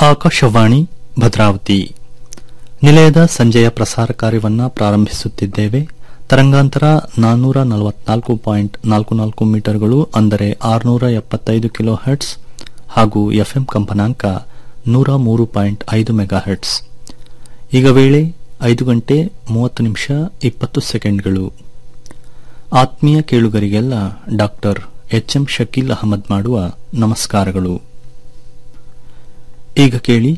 ಆಕಾಶವಾಣಿ ಭದ್ರಾವತಿ ನಿಲಯದ ಸಂಜೆಯ ಪ್ರಸಾರ ಕಾರ್ಯವನ್ನ ಪ್ರಾರಂಭಿಸುತ್ತಿದ್ದೇವೆ ತರಂಗಾಂತರ ನಾನ್ನೂರ ನಲವತ್ನಾಲ್ಕು ಪಾಯಿಂಟ್ ನಾಲ್ಕು ನಾಲ್ಕು ಮೀಟರ್ಗಳು ಅಂದರೆ ಆರುನೂರ ಎಪ್ಪತ್ತೈದು ಕಿಲೋ ಹರ್ಟ್ಸ್ ಹಾಗೂ ಎಫ್ಎಂ ಕಂಪನಾಂಕ ನೂರ ಮೂರು ಪಾಯಿಂಟ್ ಐದು ಮೆಗಾ ಹರ್ಟ್ಸ್ ಈಗ ವೇಳೆ ಐದು ಗಂಟೆ ಮೂವತ್ತು ನಿಮಿಷ ಇಪ್ಪತ್ತು ಸೆಕೆಂಡ್ಗಳು ಆತ್ಮೀಯ ಕೇಳುಗರಿಗೆಲ್ಲ ಡಾಕ್ಟರ್ ಎಚ್ಎಂ ಶಕೀಲ್ ಅಹಮದ್ ಮಾಡುವ ನಮಸ್ಕಾರಗಳು ಈಗ ಕೇಳಿ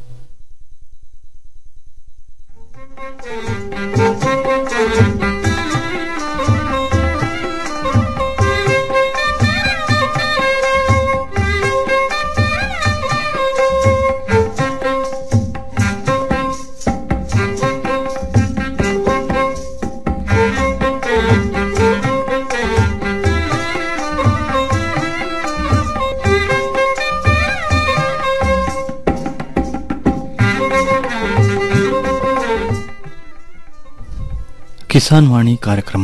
ಕಿಸಾನ್ ವಾಣಿ ಕಾರ್ಯಕ್ರಮ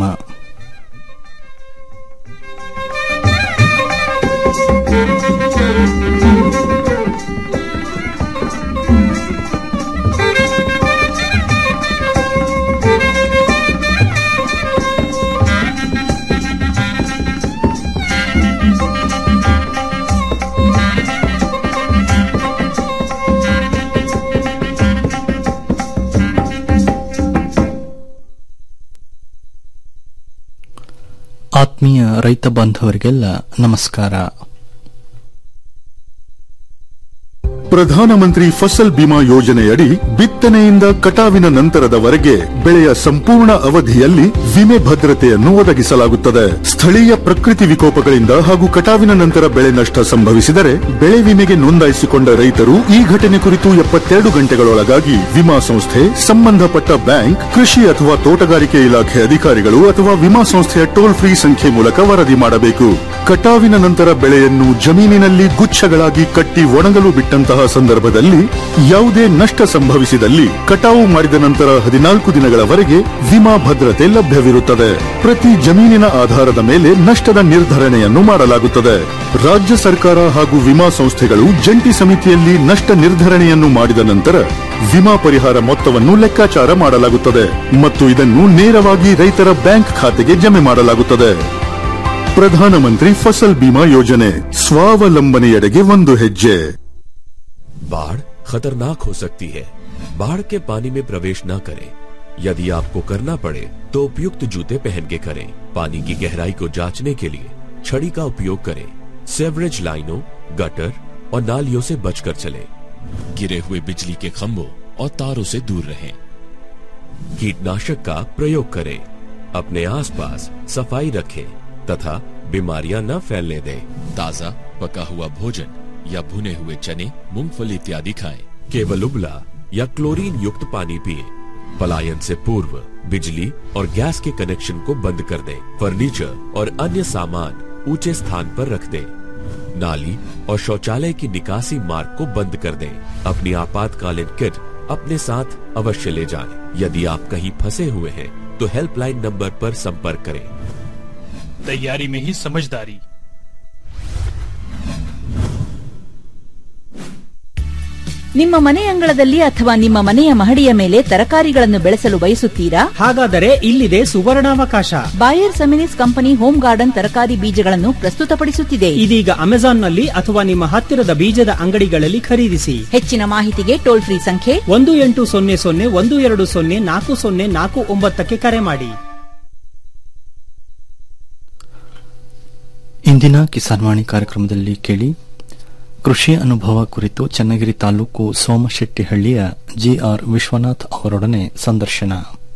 ಆತ್ಮೀಯ ರೈತ ಬಾಂಧವರಿಗೆಲ್ಲ ನಮಸ್ಕಾರ ಪ್ರಧಾನಮಂತ್ರಿ ಫಸಲ್ ಬಿಮಾ ಯೋಜನೆಯಡಿ ಬಿತ್ತನೆಯಿಂದ ಕಟಾವಿನ ನಂತರದವರೆಗೆ ಬೆಳೆಯ ಸಂಪೂರ್ಣ ಅವಧಿಯಲ್ಲಿ ವಿಮೆ ಭದ್ರತೆಯನ್ನು ಒದಗಿಸಲಾಗುತ್ತದೆ ಸ್ಥಳೀಯ ಪ್ರಕೃತಿ ವಿಕೋಪಗಳಿಂದ ಹಾಗೂ ಕಟಾವಿನ ನಂತರ ಬೆಳೆ ನಷ್ಟ ಸಂಭವಿಸಿದರೆ ಬೆಳೆ ವಿಮೆಗೆ ನೋಂದಾಯಿಸಿಕೊಂಡ ರೈತರು ಈ ಘಟನೆ ಕುರಿತು ಎಪ್ಪತ್ತೆರಡು ಗಂಟೆಗಳೊಳಗಾಗಿ ವಿಮಾ ಸಂಸ್ಥೆ ಸಂಬಂಧಪಟ್ಟ ಬ್ಯಾಂಕ್ ಕೃಷಿ ಅಥವಾ ತೋಟಗಾರಿಕೆ ಇಲಾಖೆ ಅಧಿಕಾರಿಗಳು ಅಥವಾ ವಿಮಾ ಸಂಸ್ಥೆಯ ಟೋಲ್ ಫ್ರೀ ಸಂಖ್ಯೆ ಮೂಲಕ ವರದಿ ಮಾಡಬೇಕು ಕಟಾವಿನ ನಂತರ ಬೆಳೆಯನ್ನು ಜಮೀನಿನಲ್ಲಿ ಗುಚ್ಛಗಳಾಗಿ ಕಟ್ಟಿ ಒಣಗಲು ಬಿಟ್ಟಂತಹ ಸಂದರ್ಭದಲ್ಲಿ ಯಾವುದೇ ನಷ್ಟ ಸಂಭವಿಸಿದಲ್ಲಿ ಕಟಾವು ಮಾಡಿದ ನಂತರ ಹದಿನಾಲ್ಕು ದಿನಗಳವರೆಗೆ ವಿಮಾ ಭದ್ರತೆ ಲಭ್ಯವಿರುತ್ತದೆ ಪ್ರತಿ ಜಮೀನಿನ ಆಧಾರದ ಮೇಲೆ ನಷ್ಟದ ನಿರ್ಧರಣೆಯನ್ನು ಮಾಡಲಾಗುತ್ತದೆ ರಾಜ್ಯ ಸರ್ಕಾರ ಹಾಗೂ ವಿಮಾ ಸಂಸ್ಥೆಗಳು ಜಂಟಿ ಸಮಿತಿಯಲ್ಲಿ ನಷ್ಟ ನಿರ್ಧರಣೆಯನ್ನು ಮಾಡಿದ ನಂತರ ವಿಮಾ ಪರಿಹಾರ ಮೊತ್ತವನ್ನು ಲೆಕ್ಕಾಚಾರ ಮಾಡಲಾಗುತ್ತದೆ ಮತ್ತು ಇದನ್ನು ನೇರವಾಗಿ ರೈತರ ಬ್ಯಾಂಕ್ ಖಾತೆಗೆ ಜಮೆ ಮಾಡಲಾಗುತ್ತದೆ ಪ್ರಧಾನಮಂತ್ರಿ ಫಸಲ್ ಬಿಮಾ ಯೋಜನೆ ಸ್ವಾವಲಂಬನೆಯೆಡೆಗೆ ಒಂದು ಹೆಜ್ಜೆ बाढ़ खतरनाक हो सकती है बाढ़ के पानी में प्रवेश न करें यदि आपको करना पड़े तो उपयुक्त जूते पहन के करें पानी की गहराई को जांचने के लिए छड़ी का उपयोग करें सेवरेज लाइनों गटर और नालियों से बचकर चलें गिरे हुए बिजली के खंभों और तारों से दूर रहें कीटनाशक का प्रयोग करें अपने आसपास सफाई रखें तथा बीमारियां न फैलने दें ताजा पका हुआ भोजन या भुने हुए चने मूंगफली इत्यादि खाएं केवल उबला या क्लोरीन युक्त पानी पिए पलायन से पूर्व बिजली और गैस के कनेक्शन को बंद कर दें फर्नीचर और अन्य सामान ऊंचे स्थान पर रख दें नाली और शौचालय की निकासी मार्ग को बंद कर दें अपनी आपातकालीन किट अपने साथ अवश्य ले जाएं यदि आप कहीं फंसे हुए हैं तो हेल्पलाइन नंबर पर संपर्क करें तैयारी में ही समझदारी ನಿಮ್ಮ ಮನೆ ಅಂಗಳದಲ್ಲಿ ಅಥವಾ ನಿಮ್ಮ ಮನೆಯ ಮಹಡಿಯ ಮೇಲೆ ತರಕಾರಿಗಳನ್ನು ಬೆಳೆಸಲು ಬಯಸುತ್ತೀರಾ ಹಾಗಾದರೆ ಇಲ್ಲಿದೆ ಸುವರ್ಣಾವಕಾಶ Bayer Seminis company home garden ತರಕಾರಿ ಬೀಜಗಳನ್ನು ಪ್ರಸ್ತುತಪಡಿಸುತ್ತಿದೆ ಇದೀಗ ಅಮೆಜಾನ್ನಲ್ಲಿ ಅಥವಾ ನಿಮ್ಮ ಹತ್ತಿರದ ಬೀಜದ ಅಂಗಡಿಗಳಲ್ಲಿ ಖರೀದಿಸಿ ಹೆಚ್ಚಿನ ಮಾಹಿತಿಗೆ ಟೋಲ್ ಫ್ರೀ ಸಂಖ್ಯೆ ಒಂದು ಎಂಟು ಸೊನ್ನೆ ಸೊನ್ನೆ ಒಂದು ಎರಡು ಸೊನ್ನೆ ನಾಲ್ಕು ಸೊನ್ನೆ ನಾಲ್ಕು ಒಂಬತ್ತಕ್ಕೆ ಕರೆ ಮಾಡಿ ಇಂದಿನ ಕಿಸಾನ್ವಾಣಿ ಕಾರ್ಯಕ್ರಮದಲ್ಲಿ ಕೇಳಿ ಕೃಷಿ ಅನುಭವ ಕುರಿತು ಚನ್ನಗಿರಿ ತಾಲೂಕು ಸೋಮಶೆಟ್ಟಿಹಳ್ಳಿಯ ಜಿಆರ್ ವಿಶ್ವನಾಥ್ ಅವರೊಡನೆ ಸಂದರ್ಶನ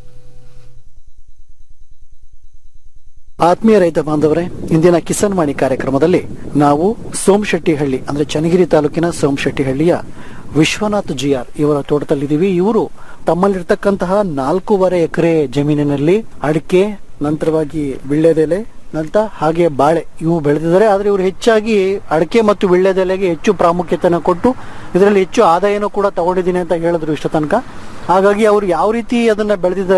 ಆತ್ಮೀಯ ರೈತ ಬಾಂಧವರೇ ಇಂದಿನ ಕಿಸಾನ್ ವಾಣಿ ಕಾರ್ಯಕ್ರಮದಲ್ಲಿ ನಾವು ಸೋಮಶೆಟ್ಟಿಹಳ್ಳಿ ಅಂದ್ರೆ ಚನ್ನಗಿರಿ ತಾಲೂಕಿನ ಸೋಮಶೆಟ್ಟಿಹಳ್ಳಿಯ ವಿಶ್ವನಾಥ್ ಜಿಆರ್ ಇವರ ತೋಟದಲ್ಲಿದ್ದೀವಿ ಇವರು ತಮ್ಮಲ್ಲಿರ್ತಕ್ಕಂತಹ ನಾಲ್ಕೂವರೆ ಎಕರೆ ಜಮೀನಿನಲ್ಲಿ ಅಡಿಕೆ ನಂತರವಾಗಿ ವಿಳ್ಳೆದೆಲೆ ನಂತರ ಹಾಗೆ ಬಾಳೆ ಇವು ಬೆಳೆದಿದ್ದಾರೆ ಆದ್ರೆ ಇವರು ಹೆಚ್ಚಾಗಿ ಅಡಿಕೆ ಮತ್ತು ವಿಳ್ಳೆದೆಲೆಗೆ ಹೆಚ್ಚು ಪ್ರಾಮುಖ್ಯತೆಯನ್ನು ಕೊಟ್ಟು ಇದರಲ್ಲಿ ಹೆಚ್ಚು ಆದಾಯನೂ ಕೂಡ ತಗೊಂಡಿದ್ದೀನಿ ಅಂತ ಹೇಳಿದ್ರು ಇಷ್ಟ ತನಕ ಹಾಗಾಗಿ ಅವರು ಯಾವ ರೀತಿ ಅದನ್ನ ಬೆಳೆದಿದ್ದಾರೆ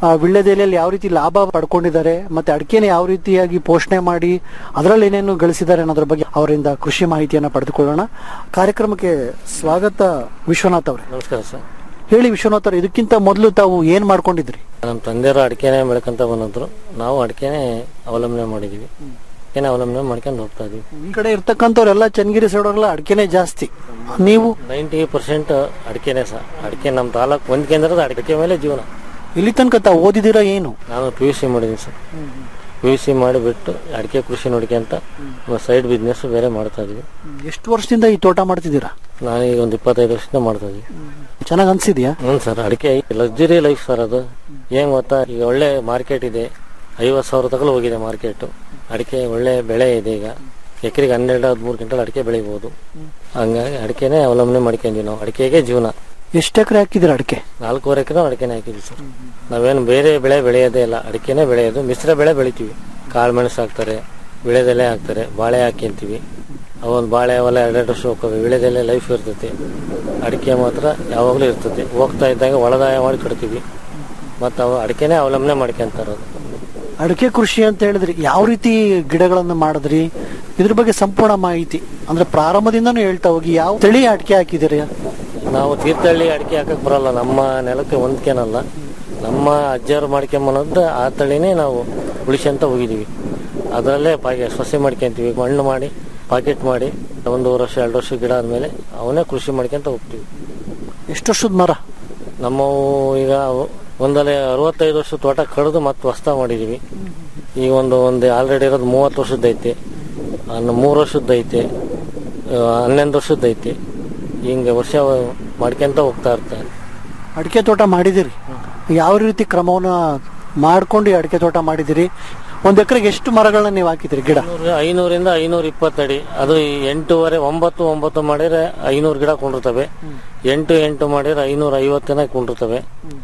ಆ, ವಿಳ್ಯದೆಲೆಯಲ್ಲಿ ಯಾವ ರೀತಿ ಲಾಭ ಪಡ್ಕೊಂಡಿದ್ದಾರೆ ಮತ್ತೆ ಅಡಿಕೆನ ಯಾವ ರೀತಿಯಾಗಿ ಪೋಷಣೆ ಮಾಡಿ ಅದರಲ್ಲಿ ಏನೇನು ಗಳಿಸಿದ್ದಾರೆ ಅನ್ನೋದ್ರ ಬಗ್ಗೆ ಅವರಿಂದ ಕೃಷಿ ಮಾಹಿತಿಯನ್ನ ಪಡೆದುಕೊಳ್ಳೋಣ ಕಾರ್ಯಕ್ರಮಕ್ಕೆ ಸ್ವಾಗತ ವಿಶ್ವನಾಥ್ ಅವರೇ ನಮಸ್ಕಾರ ಸರ್ ಹೇಳಿ ವಿಶ್ವನಾಥ್ ಅವ್ರೆ ಇದಕ್ಕಿಂತ ಮೊದಲು ತಾವು ಏನ್ ಮಾಡ್ಕೊಂಡಿದ್ರಿ ನಮ್ಮ ತಂದೆಯವರು ಅಡಿಕೆನೆ ಬೆಳ್ಕೊಂತ ಬಂದಿದ್ರು ನಾವು ಅಡಿಕೆನೆ ಅವಲಂಬನೆ ಮಾಡಿದೀವಿ ಅಡಿಕೆನೆ ಅವಲಂಬನೆ ಮಾಡ್ಕೊಂಡು ಹೋಗ್ತಾ ಇದೀವಿ ಈ ಕಡೆ ಇರ್ತಕ್ಕಂಥವ್ರೆಲ್ಲ ಚನ್ನಗಿರಿ ಸೈಡ್ ಅಡಿಕೆನೆ ಜಾಸ್ತಿ ನೀವು ನೈಂಟಿ ಪರ್ಸೆಂಟ್ ಅಡಿಕೆನೆ ಸರ್ ಅಡಿಕೆ ನಮ್ಮ ತಾಲೂಕು ಒಂದ್ ಕೇಂದ್ರದ ಅಡಿಕೆ ಮೇಲೆ ಜೀವನ ಇಲ್ಲಿ ತನಕ ತಾವು ಓದಿದಿರಾ ಏನು ನಾನು ಪಿ ಯು ಸಿ ಮಾಡಿದ್ದೀನಿ ಸರ್ ಪಿ ಯು ಸಿ ಮಾಡಿಬಿಟ್ಟು ಅಡಿಕೆ ಕೃಷಿ ನೋಡ್ಕೊಂತ ಸೈಡ್ ಬಿಸ್ನೆಸ್ ಬೇರೆ ಮಾಡ್ತಾ ಇದೀವಿ ಎಷ್ಟು ವರ್ಷದಿಂದ ಈ ತೋಟ ಮಾಡ್ತಿದ್ದೀರಾ ನಾನು ಈಗ ಒಂದು ಇಪ್ಪತ್ತೈದು ವರ್ಷದಿಂದ ಮಾಡ್ತಾ ಇದೀವಿ ಚೆನ್ನಾಗ್ ಅನ್ಸಿದ್ಯಾ ಹ್ಞೂ ಸರ್ ಅಡಿಕೆ ಲಕ್ಸುರಿ ಲೈಫ್ ಸರ್ ಅದು ಏನ್ ಗೊತ್ತಾ ಈಗ ಒಳ್ಳೆ ಮಾರ್ಕೆಟ್ ಇದೆ ಐವತ್ತು ಸಾವಿರ ತಗೊಳ್ಳಿ ಹೋಗಿದೆ ಮಾರ್ಕೆಟ್ ಅಡಿಕೆ ಒಳ್ಳೆ ಬೆಳೆ ಇದೆ ಈಗ ಎಕರೆಗೆ ಹನ್ನೆರಡು ಹದಿಮೂರು ಕ್ವಿಂಟಲ್ ಅಡಿಕೆ ಬೆಳಿಬೋದು ಹಂಗಾಗಿ ಅಡಿಕೆನೆ ಅವಲಂಬನೆ ಮಾಡ್ಕೊಂಡ್ವಿ ನಾವು ಅಡಿಕೆಗೆ ಜೀವನ ಎಷ್ಟು ಎಕರೆ ಹಾಕಿದಿರ ಅಡಿಕೆ ನಾಲ್ಕೂವರೆ ಎಕರೆ ಅಡಿಕೆನೆ ಹಾಕಿದ್ವಿ ಸರ್ ನಾವೇನು ಬೇರೆ ಬೆಳೆ ಬೆಳೆಯೋದೇ ಇಲ್ಲ ಅಡಿಕೆನೆ ಬೆಳೆಯೋದು ಮಿಶ್ರ ಬೆಳೆ ಬೆಳಿತೀವಿ ಕಾಳು ಮೆಣಸು ಹಾಕ್ತಾರೆ ವಿಳೆದೆಲೆ ಹಾಕ್ತಾರೆ ಬಾಳೆ ಹಾಕ್ಯಂತೀವಿ ಅವೊಂದು ಬಾಳೆ ಅವೆಲ್ಲ ಎರಡೆರಡು ವರ್ಷ ಹೋಗ್ತವೆ ವಿಳೆದೆಲೆ ಲೈಫ್ ಇರ್ತೈತೆ ಅಡಿಕೆ ಮಾತ್ರ ಯಾವಾಗಲೂ ಇರ್ತೈತೆ ಹೋಗ್ತಾ ಇದ್ದಾಗ ಒಳದಾಯ ಮಾಡಿ ಕಟ್ತೀವಿ ಮತ್ತು ಅವು ಅಡಿಕೆನೆ ಅವಲಂಬನೆ ಮಾಡ್ಕೊಂತಾರದು ಅಡಿಕೆ ಕೃಷಿ ಅಂತ ಹೇಳಿದ್ರಿ ಯಾವ ರೀತಿ ಗಿಡಗಳನ್ನು ಮಾಡಿದ್ರಿ ಇದ್ರ ಬಗ್ಗೆ ಸಂಪೂರ್ಣ ಮಾಹಿತಿ ಅಂದ್ರೆ ಪ್ರಾರಂಭದಿಂದನೂ ಹೇಳ್ತಾ ಹೋಗಿ ಯಾವ ತಳಿ ಅಡಿಕೆ ಹಾಕಿದಿರಿ ನಾವು ತೀರ್ಥಹಳ್ಳಿ ಅಡಿಕೆ ಹಾಕಕ್ ಬರಲ್ಲ ನಮ್ಮ ನೆಲಕ್ಕೆ ಹೊಂದ್ಕೇನಲ್ಲ ನಮ್ಮ ಅಜ್ಜರು ಮಾಡ್ಕೊಂಬನ್ನೋದು ಆ ತಳಿನೇ ನಾವು ಉಳಿಸ್ಕೊಂತ ಹೋಗಿದೀವಿ ಅದರಲ್ಲೇ ಪಾಕೆ ಸೊಸೆ ಮಾಡ್ಕೊಂತೀವಿ ಮಣ್ಣು ಮಾಡಿ ಪಾಕೆಟ್ ಮಾಡಿ ಒಂದೂವರೆ ವರ್ಷ ಎರಡು ವರ್ಷ ಗಿಡ ಆದ್ಮೇಲೆ ಅವನ್ನೇ ಕೃಷಿ ಮಾಡ್ಕೊಂತ ಹೋಗ್ತೀವಿ ಎಷ್ಟು ವರ್ಷದ ಮರ ನಮ್ಮವು ಈಗ ಒಂದಲ್ಲಿ ಅರವತ್ತೈದು ವರ್ಷ ತೋಟ ಕಡಿದು ಮತ್ತೆ ಹೊಸ್ತ ಮಾಡಿದೀವಿ ಈಗ ಒಂದು ಒಂದು ಆಲ್ರೆಡಿ ಇರೋದು ಮೂವತ್ತು ವರ್ಷದ ಐತೆ ಅನ್ನು ಮೂರು ವರ್ಷದ ಐತೆ ಆ, ಹನ್ನೊಂದು ವರ್ಷದ ಐತೆ ಹಿಂಗೆ ವರ್ಷ ಮಾಡ್ಕೊಂತ ಹೋಗ್ತಾ ಇರ್ತಾರೆ ಅಡಿಕೆ ತೋಟ ಮಾಡಿದಿರಿ ಯಾವ ರೀತಿ ಕ್ರಮವನ್ನ ಮಾಡ್ಕೊಂಡು ಈ ಅಡಿಕೆ ತೋಟ ಮಾಡಿದಿರಿ ಒಂದ್ ಎಕರೆಗೆ ಎಷ್ಟು ಮರಗಳನ್ನ ನೀವು ಹಾಕಿದಿರಿ ಗಿಡ ಐನೂರು- ಐನೂರಿಂದ ಐನೂರ ಇಪ್ಪತ್ತಡಿ ಅದು ಈ ಎಂಟೂವರೆ ಒಂಬತ್ತು ಒಂಬತ್ತು ಮಾಡಿದ್ರೆ ಐನೂರು ಗಿಡ ಕೊಂಡಿರ್ತವೆ ಎಂಟು ಎಂಟು ಮಾಡಿದ್ರೆ ಐನೂರ ಐವತ್ತಿನ ಕೊಂಡಿರ್ತವೆ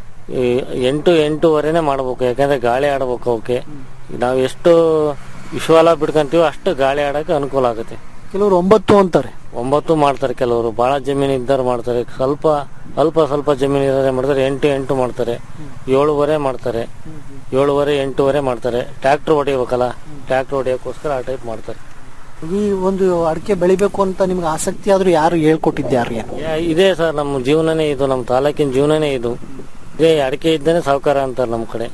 ಈ ಎಂಟು ಎಂಟೂವರೆನೆ ಮಾಡ್ಬೇಕು ಯಾಕಂದ್ರೆ ಗಾಳಿ ಆಡ್ಬೇಕು ಅವಕ್ಕೆ ನಾವು ಎಷ್ಟು ವಿಶ್ವಾಲ ಬಿಡ್ಕೊಂತೀವೋ ಅಷ್ಟು ಗಾಳಿ ಆಡಕ್ಕೆ ಅನುಕೂಲ ಆಗುತ್ತೆ ಕೆಲವರು ಒಂಬತ್ತು ಅಂತಾರೆ ಒಂಬತ್ತು ಮಾಡ್ತಾರೆ ಕೆಲವರು ಬಹಳ ಜಮೀನು ಇದ್ದಾರೆ ಮಾಡ್ತಾರೆ ಸ್ವಲ್ಪ ಅಲ್ಪ ಸ್ವಲ್ಪ ಜಮೀನು ಇರೋದೇ ಮಾಡ್ತಾರೆ ಎಂಟು ಎಂಟು ಮಾಡ್ತಾರೆ ಏಳುವರೆ ಮಾಡ್ತಾರೆ ಏಳುವರೆ ಎಂಟೂವರೆ ಮಾಡ್ತಾರೆ ಟ್ರ್ಯಾಕ್ಟರ್ ಹೊಡಿಬೇಕಲ್ಲ ಟ್ರ್ಯಾಕ್ಟರ್ ಹೊಡಿಯೋಕ್ಕೋಸ್ಕರ ಆ ಟೈಪ್ ಮಾಡ್ತಾರೆ ಈ ಒಂದು ಅಡಿಕೆ ಬೆಳಿಬೇಕು ಅಂತ ನಿಮ್ಗೆ ಆಸಕ್ತಿ ಆದ್ರೂ ಯಾರು ಹೇಳ್ಕೊಟ್ಟಿದ್ದೆ ಯಾರಿಗೆ ಯಾ- ಇದೇ ಸರ್ ನಮ್ಮ ಜೀವನನೇ ಇದು ನಮ್ಮ ತಾಲೂಕಿನ ಜೀವನನೇ ಇದು ಇದೇ ಅಡಿಕೆ ಇದ್ದೇನೆ ಸಾವುಕಾರ ಅಂತಾರೆ ನಮ್ಮ ಕಡೆ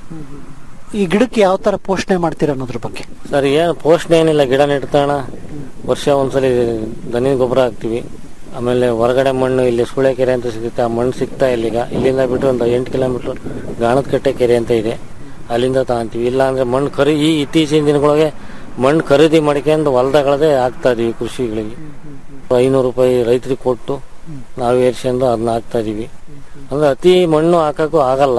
ಈ ಗಿಡಕ್ಕೆ ಯಾವ ತರ ಪೋಷಣೆ ಮಾಡ್ತೀರಾ ಅನ್ನೋದ್ರ ಬಗ್ಗೆ ಸರ್ ಏನು ಪೋಷಣೆ ಏನಿಲ್ಲ ಗಿಡ ನೆಡ್ತಾಣ ವರ್ಷ ಒಂದ್ಸಲಿ ದನಿನ ಗೊಬ್ಬರ ಹಾಕ್ತಿವಿ ಆಮೇಲೆ ಹೊರಗಡೆ ಮಣ್ಣು ಇಲ್ಲಿ ಸುಳೆಕೆರೆ ಅಂತ ಸಿಗುತ್ತೆ ಆ ಮಣ್ಣು ಸಿಗ್ತಾ ಇಲ್ಲ ಈಗ ಇಲ್ಲಿಂದ ಬಿಟ್ಟು ಒಂದು ಎಂಟು ಕಿಲೋಮೀಟರ್ ಗಾಣದ ಕಟ್ಟೆ ಕೆರೆ ಅಂತ ಇದೆ ಅಲ್ಲಿಂದ ತಗೊಂತೀವಿ ಇಲ್ಲ ಅಂದ್ರೆ ಮಣ್ಣು ಖರೀ ಈ ಇತ್ತೀಚಿನ ದಿನಗಳಿಗೆ ಮಣ್ಣು ಖರೀದಿ ಮಾಡ್ಕೊಂಡು ಹೊಲ್ದಗಳದೇ ಹಾಕ್ತಾ ಇದೀವಿ ಕೃಷಿಗಳಿಗೆ ಐನೂರು ರೂಪಾಯಿ ರೈತರಿಗೆ ಕೊಟ್ಟು ನಾವು ಏರ್ಸ್ಕೊಂಡು ಅದನ್ನ ಹಾಕ್ತಾ ಇದೀವಿ ಅಂದ್ರೆ ಅತಿ ಮಣ್ಣು ಹಾಕಕ್ಕೂ ಆಗಲ್ಲ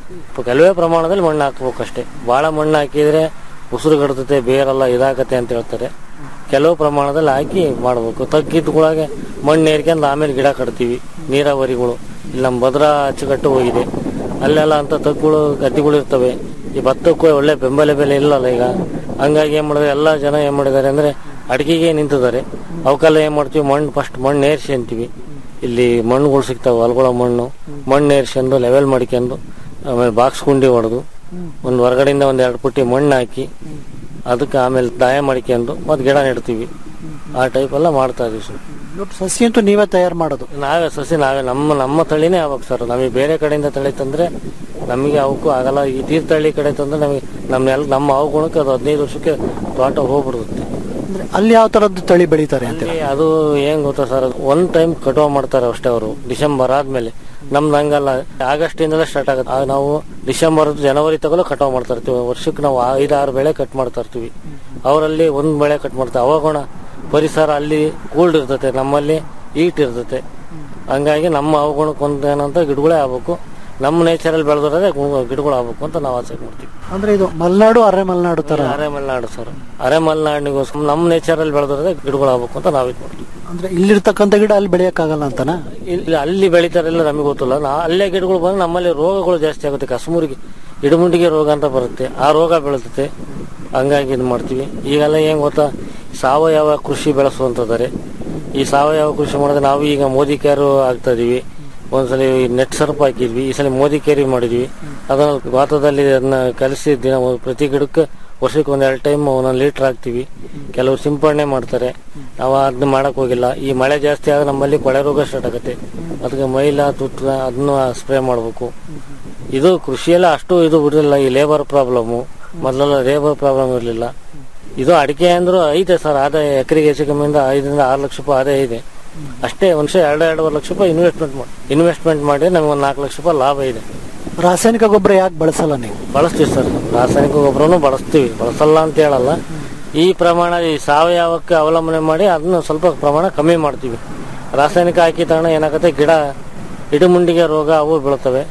ಕೆಲವೇ ಪ್ರಮಾಣದಲ್ಲಿ ಮಣ್ಣು ಹಾಕ್ಬೇಕಷ್ಟೇ ಭಾಳ ಮಣ್ಣು ಹಾಕಿದ್ರೆ ಉಸಿರು ಕಡ್ತತೆ ಬೇರೆಲ್ಲ ಇದಾಗತ್ತೆ ಅಂತ ಹೇಳ್ತಾರೆ ಕೆಲವು ಪ್ರಮಾಣದಲ್ಲಿ ಹಾಕಿ ಮಾಡ್ಬೇಕು ತಗ್ಗಿದ್ಗಳಾಗೆ ಮಣ್ಣು ಏರ್ಕೊಂಡು ಆಮೇಲೆ ಗಿಡ ಕಟ್ತೀವಿ ನೀರಾವರಿಗಳು ಇಲ್ಲಿ ನಮ್ಮ ಭದ್ರಾ ಅಚ್ಚುಕಟ್ಟು ಹೋಗಿದೆ ಅಲ್ಲೆಲ್ಲ ಅಂತ ತಗ್ಗುಗಳು ಗದ್ದೆಗಳು ಇರ್ತವೆ ಈ ಭತ್ತಕ್ಕೂ ಒಳ್ಳೆ ಬೆಂಬಲ ಬೆಲೆ ಇಲ್ಲಲ್ಲ ಈಗ ಹಂಗಾಗಿ ಏನ್ ಮಾಡಿದ್ರೆ ಎಲ್ಲ ಜನ ಏನ್ ಮಾಡಿದ್ದಾರೆ ಅಂದ್ರೆ ಅಡಿಕೆಗೆ ನಿಂತಿದ್ದಾರೆ ಅವಕ್ಕೆಲ್ಲ ಏನ್ ಮಾಡ್ತೀವಿ ಮಣ್ಣು ಫಸ್ಟ್ ಮಣ್ಣು ಏರ್ಸಿ ಅಂತೀವಿ ಇಲ್ಲಿ ಮಣ್ಣುಗಳು ಸಿಗ್ತಾವೆ ಹೊಲ್ಗಳ ಮಣ್ಣು ಮಣ್ಣು ಏರ್ಸ್ಕೊಂಡು ಲೆವೆಲ್ ಮಾಡ್ಕೊಂಡು ಆಮೇಲೆ ಬಾಕ್ಸ್ ಕುಂಡಿ ಹೊಡೆದು ಒಂದು ಹೊರಗಡೆಯಿಂದ ಒಂದ್ ಎರಡು ಪುಟ್ಟಿ ಮಣ್ಣು ಹಾಕಿ ಅದಕ್ಕೆ ಆಮೇಲೆ ದಾಯ ಮಾಡ್ಕೊಂಡು ಮತ್ತೆ ಗಿಡ ನೆಡ್ತೀವಿ ಆ ಟೈಪ್ ಎಲ್ಲ ಮಾಡ್ತಾ ಇದೀವಿ ಸರ್ ಒಟ್ಟು ಸಸಿ ಅಂತೂ ನೀವೇ ತಯಾರು ಮಾಡೋದು ನಾವೇ ಸಸಿ ನಾವೇ ನಮ್ಮ ನಮ್ಮ ತಳಿನೇ ಆಗ್ಬೇಕು ಸರ್ ನಮಗೆ ಬೇರೆ ಕಡೆಯಿಂದ ತಳಿ ತಂದ್ರೆ ನಮಗೆ ಅವಕ್ಕೂ ಆಗಲ್ಲ ಈ ತೀರ್ಥಹಳ್ಳಿ ಕಡೆ ತಂದ್ರೆ ನಮಗೆ ನಮ್ಮ ನೆಲ ನಮ್ಮ ಅವು ಗುಣಕ್ಕೆ ಅದು ಹದಿನೈದು ವರ್ಷಕ್ಕೆ ತೋಟ ಹೋಗ್ಬಿಡುತ್ತೆ ಅಂದ್ರೆ ಅಲ್ಲಿ ಯಾವ ತರದ್ದು ತಳಿ ಬೆಳಿತಾರೆ ಅಂತ ಅಲ್ಲಿ ಅದು ಏನ್ ಗೊತ್ತಾ ಸರ್ ಒನ್ ಟೈಮ್ ಕಟಾವ್ ಮಾಡ್ತಾರೆ ಅಷ್ಟೇ ಅವರು ಡಿಸೆಂಬರ್ ಆದ್ಮೇಲೆ ನಮ್ದು ಹಂಗಲ್ಲ ಆಗಸ್ಟ್ ಇಂದಲೇ ಸ್ಟಾರ್ಟ್ ಆಗುತ್ತೆ ಆಗ ನಾವು ಡಿಸೆಂಬರ್ ಜನವರಿ ತಗೊಳ್ಳೋ ಕಟಾವ್ ಮಾಡ್ತಾ ಇರ್ತೀವಿ ವರ್ಷಕ್ಕೆ ನಾವು ಐದಾರು ಬೆಳೆ ಕಟ್ ಮಾಡ್ತಾ ಇರ್ತೀವಿ ಅವರಲ್ಲಿ ಒಂದ್ ಬೆಳೆ ಕಟ್ ಮಾಡ್ತಾರೆ ಅವಾಗೋಣ ಪರಿಸರ ಅಲ್ಲಿ ಕೂಲ್ಡ್ ಇರ್ತತೆ ನಮ್ಮಲ್ಲಿ ಈಟ್ ಇರ್ತತೆ ಹಂಗಾಗಿ ನಮ್ಮ ಅವಗುಣಕ್ಕೆ ಒಂದೇನಂತ ಗಿಡಗಳೇ ಆಗ್ಬೇಕು ನಮ್ಮ ನೇಚರಲ್ಲಿ ಬೆಳೆದಿರೋದೇ ಗಿಡಗಳು ಆಗ್ಬೇಕು ಅಂತ ನಾವು ಆಸೆ ಮಾಡ್ತೀವಿ ಅಂದ್ರೆ ಇದು ಮಲೆನಾಡು ಅರೆ ಮಲೆನಾಡು ತರ ಅರೆ ಮಲೆನಾಡು ಸರ್ ಅರೆ ಮಲೆನಾಡಿಗೋಸ್ಕರ ನಮ್ಮ ನೇಚರಲ್ಲಿ ಬೆಳೆದಿರೋದೇ ಗಿಡಗಳು ಆಗ್ಬೇಕು ಅಂತ ನಾವು ಇದು ಮಾಡ್ತೀವಿ ಅಂದ್ರೆ ಇಲ್ಲಿರ್ತಕ್ಕಂಥ ಗಿಡ ಅಲ್ಲಿ ಬೆಳೆಯಕ್ಕಾಗಲ್ಲ ಅಂತನಾ ಇಲ್ಲಿ ಅಲ್ಲಿ ಬೆಳಿತಾರಿಲ್ಲ ನಮಗೆ ಗೊತ್ತಿಲ್ಲ ನಾ ಅಲ್ಲೇ ಗಿಡಗಳು ಬಂದ್ರೆ ನಮ್ಮಲ್ಲಿ ರೋಗಗಳು ಜಾಸ್ತಿ ಆಗುತ್ತೆ ಕಸಮುರಿಗೆ ಇಡಮುಂಡಿಗೆ ರೋಗ ಅಂತ ಬರುತ್ತೆ ಆ ರೋಗ ಬೆಳೆಸುತ್ತೆ ಹಂಗಾಗಿ ಇದು ಮಾಡ್ತೀವಿ ಈಗೆಲ್ಲ ಏನ್ ಗೊತ್ತಾ ಸಾವಯವ ಕೃಷಿ ಬೆಳೆಸುವಂತದ್ದಾರೆ ಈ ಸಾವಯವ ಕೃಷಿ ಮಾಡಿದ್ರೆ ನಾವು ಈಗ ಮೋದಿ ಕೇರು ಆಗ್ತಾ ಇದೀವಿ ಒಂದ್ಸಲಿ ನೆಟ್ ಸರ್ಪ್ ಹಾಕಿದ್ವಿ ಈ ಸಲ ಮೋದಿ ಕೇರಿ ಮಾಡಿದ್ವಿ ಅದನ್ನ ವಾತದಲ್ಲಿ ಅದನ್ನ ಕಲಸಿ ದಿನ ಒಂದ್- ಪ್ರತಿ ಗಿಡಕ್ಕೆ ವರ್ಷಕ್ಕೆ ಒಂದ್ ಎರಡು ಟೈಮ್ ಒಂದೊಂದು ಲೀಟರ್ ಹಾಕ್ತಿವಿ ಕೆಲವರು ಸಿಂಪಡಣೆ ಮಾಡ್ತಾರೆ ನಾವು ಅದನ್ನ ಮಾಡಕ್ ಹೋಗಿಲ್ಲ ಈ ಮಳೆ ಜಾಸ್ತಿ ಆಗ ನಮ್ಮಲ್ಲಿ ಕೊಳೆ ರೋಗ ಸ್ಟಾರ್ಟ್ ಆಗುತ್ತೆ ಅದಕ್ಕೆ ಮೈಲ ತುತ್ತ ಅದನ್ನ ಸ್ಪ್ರೇ ಮಾಡಬೇಕು ಇದು ಕೃಷಿಯಲ್ಲ ಅಷ್ಟು ಇದು ಇರಲಿಲ್ಲ ಈ ಲೇಬರ್ ಪ್ರಾಬ್ಲಮ್ಮು ಮೊದಲೆಲ್ಲ ಲೇಬರ್ ಪ್ರಾಬ್ಲಮ್ ಇರಲಿಲ್ಲ ಇದು ಅಡಿಕೆ ಅಂದ್ರೂ ಐತೆ ಸರ್ ಆದಾಯ ಎಕರೆಗೆ ಹೆಚ್ಚು ಕಮ್ಮಿಯಿಂದ ಐದರಿಂದ ಆರು ಲಕ್ಷ ರೂಪಾಯಿ ಆದಾಯ ಇದೆ ಅಷ್ಟೇ ವರ್ಷ ಎರಡು ಎರಡೂವರೆ ಲಕ್ಷ ರೂಪಾಯಿ ಇನ್ವೆಸ್ಟ್ಮೆಂಟ್ ಮಾಡಿ ಇನ್ವೆಸ್ಟ್ಮೆಂಟ್ ಮಾಡಿ ನಮಗೆ ಒಂದು ನಾಲ್ಕು ಲಕ್ಷ ರೂಪಾಯಿ ಲಾಭ ಇದೆ ರಾಸಾಯನಿಕ ಗೊಬ್ಬರ ಯಾಕೆ ಬಳಸಲ್ಲ ನೀವು ಬಳಸ್ತೀವಿ ಸರ್ ರಾಸಾಯನಿಕ ಗೊಬ್ಬರನು ಬಳಸ್ತೀವಿ ಬಳಸಲ್ಲ ಅಂತ ಹೇಳಲ್ಲ ಈ ಪ್ರಮಾಣ ಈ ಸಾವಯವಕ್ಕೆ ಅವಲಂಬನೆ ಮಾಡಿ ಅದನ್ನ ಸ್ವಲ್ಪ ಪ್ರಮಾಣ ಕಮ್ಮಿ ಮಾಡ್ತೀವಿ ರಾಸಾಯನಿಕ ಹಾಕಿ ತಗೊಂಡ ಏನಾಗುತ್ತೆ ಗಿಡ ಇಡುಮುಂಡಿಗೆ ರೋಗ ಅವು ಬೀಳ್ತವೆ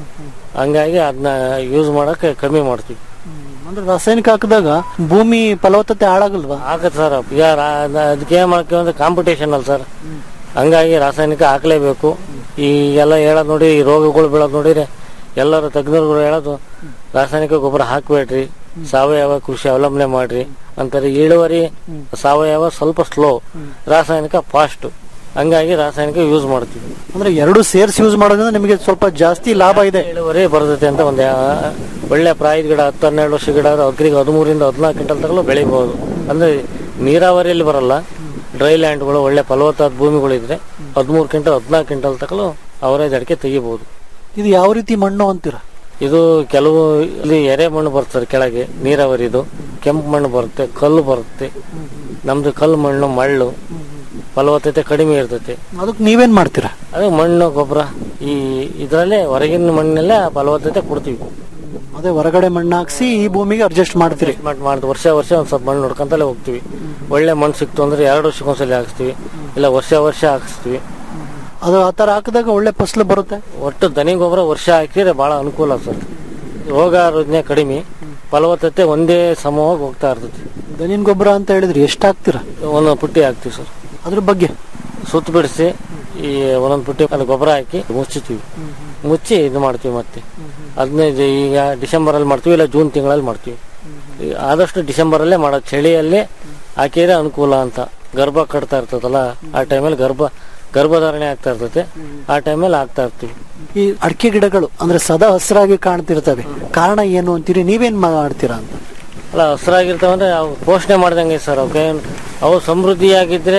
ಹಂಗಾಗಿ ಅದನ್ನ ಯೂಸ್ ಮಾಡಕ್ಕೆ ಕಮ್ಮಿ ಮಾಡ್ತೀವಿ ಅಂದ್ರೆ ರಾಸಾಯನಿಕ ಹಾಕಿದಾಗ ಭೂಮಿ ಫಲವತ್ತತೆ ಹಾಳಾಗಲ್ವಾ ಆಗತ್ತೆ ಸರ್ ಈಗ ರಾ- ಅದಕ್ಕೆ ಏನ್ ಮಾಡ್ತೀವಿ ಅಂದ್ರೆ ಕಾಂಪಿಟೇಷನ್ ಅಲ್ಲ ಸರ್ ಹಂಗಾಗಿ ರಾಸಾಯನಿಕ ಹಾಕ್ಲೇಬೇಕು ಈಗೆಲ್ಲ ಹೇಳೋದ್ ನೋಡಿ ಈ ರೋಗಗಳು ಬೀಳೋದ್ ನೋಡಿದ್ರೆ ಎಲ್ಲರೂ ತಜ್ಞರುಗಳು ಹೇಳೋದು ರಾಸಾಯನಿಕ ಗೊಬ್ಬರ ಹಾಕ್ಬೇಡ್ರಿ ಸಾವಯವ ಕೃಷಿ ಅವಲಂಬನೆ ಮಾಡ್ರಿ ಅಂತಾರೆ ಇಳುವರಿ ಸಾವಯವ ಸ್ವಲ್ಪ ಸ್ಲೋ ರಾಸಾಯನಿಕ ಫಾಸ್ಟ್ ಹಂಗಾಗಿ ರಾಸಾಯನಿಕ ಯೂಸ್ ಮಾಡ್ತೀವಿ ಅಂದ್ರೆ ಎರಡು ಸೇರ್ಸಿ ಯೂಸ್ ಮಾಡೋದ್ರಿಂದ ನಿಮಗೆ ಸ್ವಲ್ಪ ಜಾಸ್ತಿ ಲಾಭ ಇದೆ ಇಳುವರಿ ಬರ್ತೈತೆ ಅಂತ ಒಂದು ಯಾ- ಒಳ್ಳೆ ಪ್ರಾಯದ ಗಿಡ ಹತ್ತು ಹನ್ನೆರಡು ವರ್ಷ ಗಿಡ ಆದ್ರೆ ಅಗ್ರಿಗೆ ಹದಿಮೂರಿಂದ ಹದಿನಾಲ್ಕು ಕ್ವಿಂಟಲ್ ತಗಲು ಬೆಳಿಬಹುದು ಅಂದ್ರೆ ನೀರಾವರಿಯಲ್ಲಿ ಬರಲ್ಲ ಡ್ರೈ ಲ್ಯಾಂಡ್ಗಳು ಒಳ್ಳೆ ಫಲವತ್ತಾದ ಭೂಮಿಗಳಿದ್ರೆ ಹದಿಮೂರು ಕ್ವಿಂಟಲ್ ಹದಿನಾಲ್ಕು ಕ್ವಿಂಟಲ್ ತಗಲು ಅವರೇಜ್ ಅಡಿಕೆ ತೆಗಿಬಹುದು ಇದು ಯಾವ ರೀತಿ ಮಣ್ಣು ಅಂತೀರಾ ಇದು ಕೆಲವು ಇಲ್ಲಿ ಎರೆ ಮಣ್ಣು ಬರ್ತದೆ ಕೆಳಗೆ ನೀರಾವರಿದು ಕೆಂಪು ಮಣ್ಣು ಬರುತ್ತೆ ಕಲ್ಲು ಬರುತ್ತೆ ನಮ್ದು ಕಲ್ಲು ಮಣ್ಣು ಮಳ್ಳು ಫಲವತ್ತತೆ ಕಡಿಮೆ ಇರ್ತೈತೆ ಅದಕ್ಕೆ ನೀವೇನ್ ಮಾಡ್ತೀರಾ ಅದೇ ಮಣ್ಣು ಗೊಬ್ಬರ ಈ ಇದರಲ್ಲೇ ಹೊರಗಿನ ಮಣ್ಣಲ್ಲೇ ಫಲವತ್ತತೆ ಕೊಡ್ತೀವಿ ಅದೇ ಹೊರಗಡೆ ಮಣ್ಣು ಹಾಕ್ಸಿ ಈ ಭೂಮಿಗೆ ಅಡ್ಜಸ್ಟ್ ಮಾಡ್ತೀರಿ ಟ್ರೀಟ್ಮೆಂಟ್ ಮಾಡಿದ ವರ್ಷ ವರ್ಷ ಒಂದ್ ಸ್ವಲ್ಪ ಮಣ್ಣು ನೋಡ್ಕೊಂತಲೇ ಹೋಗ್ತೀವಿ ಒಳ್ಳೆ ಮಣ್ಣು ಸಿಕ್ತು ಅಂದ್ರೆ ಎರಡು ವರ್ಷಕ್ಕೆ ಒಂದ್ಸಲ ಹಾಕ್ಸ್ತೀವಿ ಇಲ್ಲ ವರ್ಷ ವರ್ಷ ಹಾಕಿಸ್ತೀವಿ ಅದು ಆ ತರ ಹಾಕಿದಾಗ ಒಳ್ಳೆ ಫಸಲು ಬರುತ್ತೆ ಒಟ್ಟು ದನಿ ಗೊಬ್ಬರ ವರ್ಷ ಹಾಕಿದ್ರೆ ಬಹಳ ಅನುಕೂಲ ಸರ್ ರೋಗ ರುಜಿನ ಕಡಿಮೆ ಫಲವತ್ತತೆ ಒಂದೇ ಸಮವಾಗಿ ಹೋಗ್ತಾ ಇರ್ತೈತಿ ದನಿನ್ ಗೊಬ್ಬರ ಅಂತ ಹೇಳಿದ್ರಿ ಎಷ್ಟು ಹಾಕ್ತೀರಾ ಒಂದೊಂದು ಪುಟ್ಟಿ ಹಾಕ್ತಿವಿ ಸರ್ ಅದ್ರ ಬಗ್ಗೆ ಸುತ್ತ ಬಿಡಿಸಿ ಈ ಒಂದೊಂದು ಪುಟ್ಟಿ ಅಲ್ಲಿ ಗೊಬ್ಬರ ಹಾಕಿ ಮುಚ್ಚುತ್ತೀವಿ ಮುಚ್ಚಿ ಇದು ಮಾಡ್ತೀವಿ ಮತ್ತೆ ಹದಿನೈದು ಈಗ ಡಿಸೆಂಬರ್ ಅಲ್ಲಿ ಮಾಡ್ತೀವಿ ಇಲ್ಲ ಜೂನ್ ತಿಂಗಳಲ್ಲಿ ಮಾಡ್ತೀವಿ ಈ ಆದಷ್ಟು ಡಿಸೆಂಬರ್ ಅಲ್ಲೇ ಮಾಡೋದು ಚಳಿಯಲ್ಲಿ ಹಾಕಿದ್ರೆ ಅನುಕೂಲ ಅಂತ ಗರ್ಭ ಕಟ್ತಾ ಇರ್ತದಲ್ಲ ಆ ಟೈಮಲ್ಲಿ ಗರ್ಭ ಗರ್ಭಧಾರಣೆ ಆಗ್ತಾ ಇರ್ತೈತೆ ಆ ಟೈಮಲ್ಲಿ ಹಾಕ್ತಾ ಇರ್ತೀವಿ ಈ ಅಡಿಕೆ ಗಿಡಗಳು ಅಂದ್ರೆ ಸದಾ ಹಸಿರಾಗಿ ಕಾಣ್ತಿರ್ತವೆ ಕಾರಣ ಏನು ಅಂತೀರಿ ನೀವೇನ್ ಮಾಡ್ತೀರಾ ಅಂತ ಅಲ್ಲ ಹಸ್ರಾಗಿರ್ತಾವಂದ್ರೆ ಅವು ಪೋಷಣೆ ಮಾಡ್ದಂಗೆ ಸರ್ ಅವಕ್ಕೆ ಅವು ಸಮೃದ್ಧಿಯಾಗಿದ್ರೆ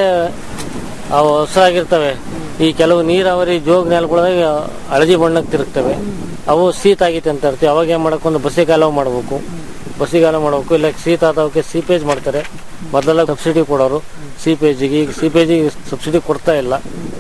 ಅವು ಹಸ್ರಾಗಿರ್ತವೆ ಈ ಕೆಲವು ನೀರಾವರಿ ಜೋಗ ನೆಲಗಳಾಗ ಹಳದಿ ಬಣ್ಣಕ್ಕೆ ತಿರುಗ್ತವೆ ಅವು ಶೀತ ಆಗೈತೆ ಅಂತ ಇರ್ತೀವಿ ಅವಾಗ ಏನ್ ಮಾಡಬೇಕು ಒಂದು ಬಸಿಗಾಲ ಮಾಡಬೇಕು ಬಸಿಗಾಲ ಮಾಡಬೇಕು ಇಲ್ಲ ಶೀತ ಆದವಕ್ಕೆ ಸೀಪೇಜ್ ಮಾಡ್ತಾರೆ ಮೊದಲೆಲ್ಲ ಸಬ್ಸಿಡಿ ಕೊಡೋರು ಸೀಪೇಜಿಗೆ ಈಗ ಸೀಪೇಜಿಗೆ ಸಬ್ಸಿಡಿ ಕೊಡ್ತಾ ಇಲ್ಲ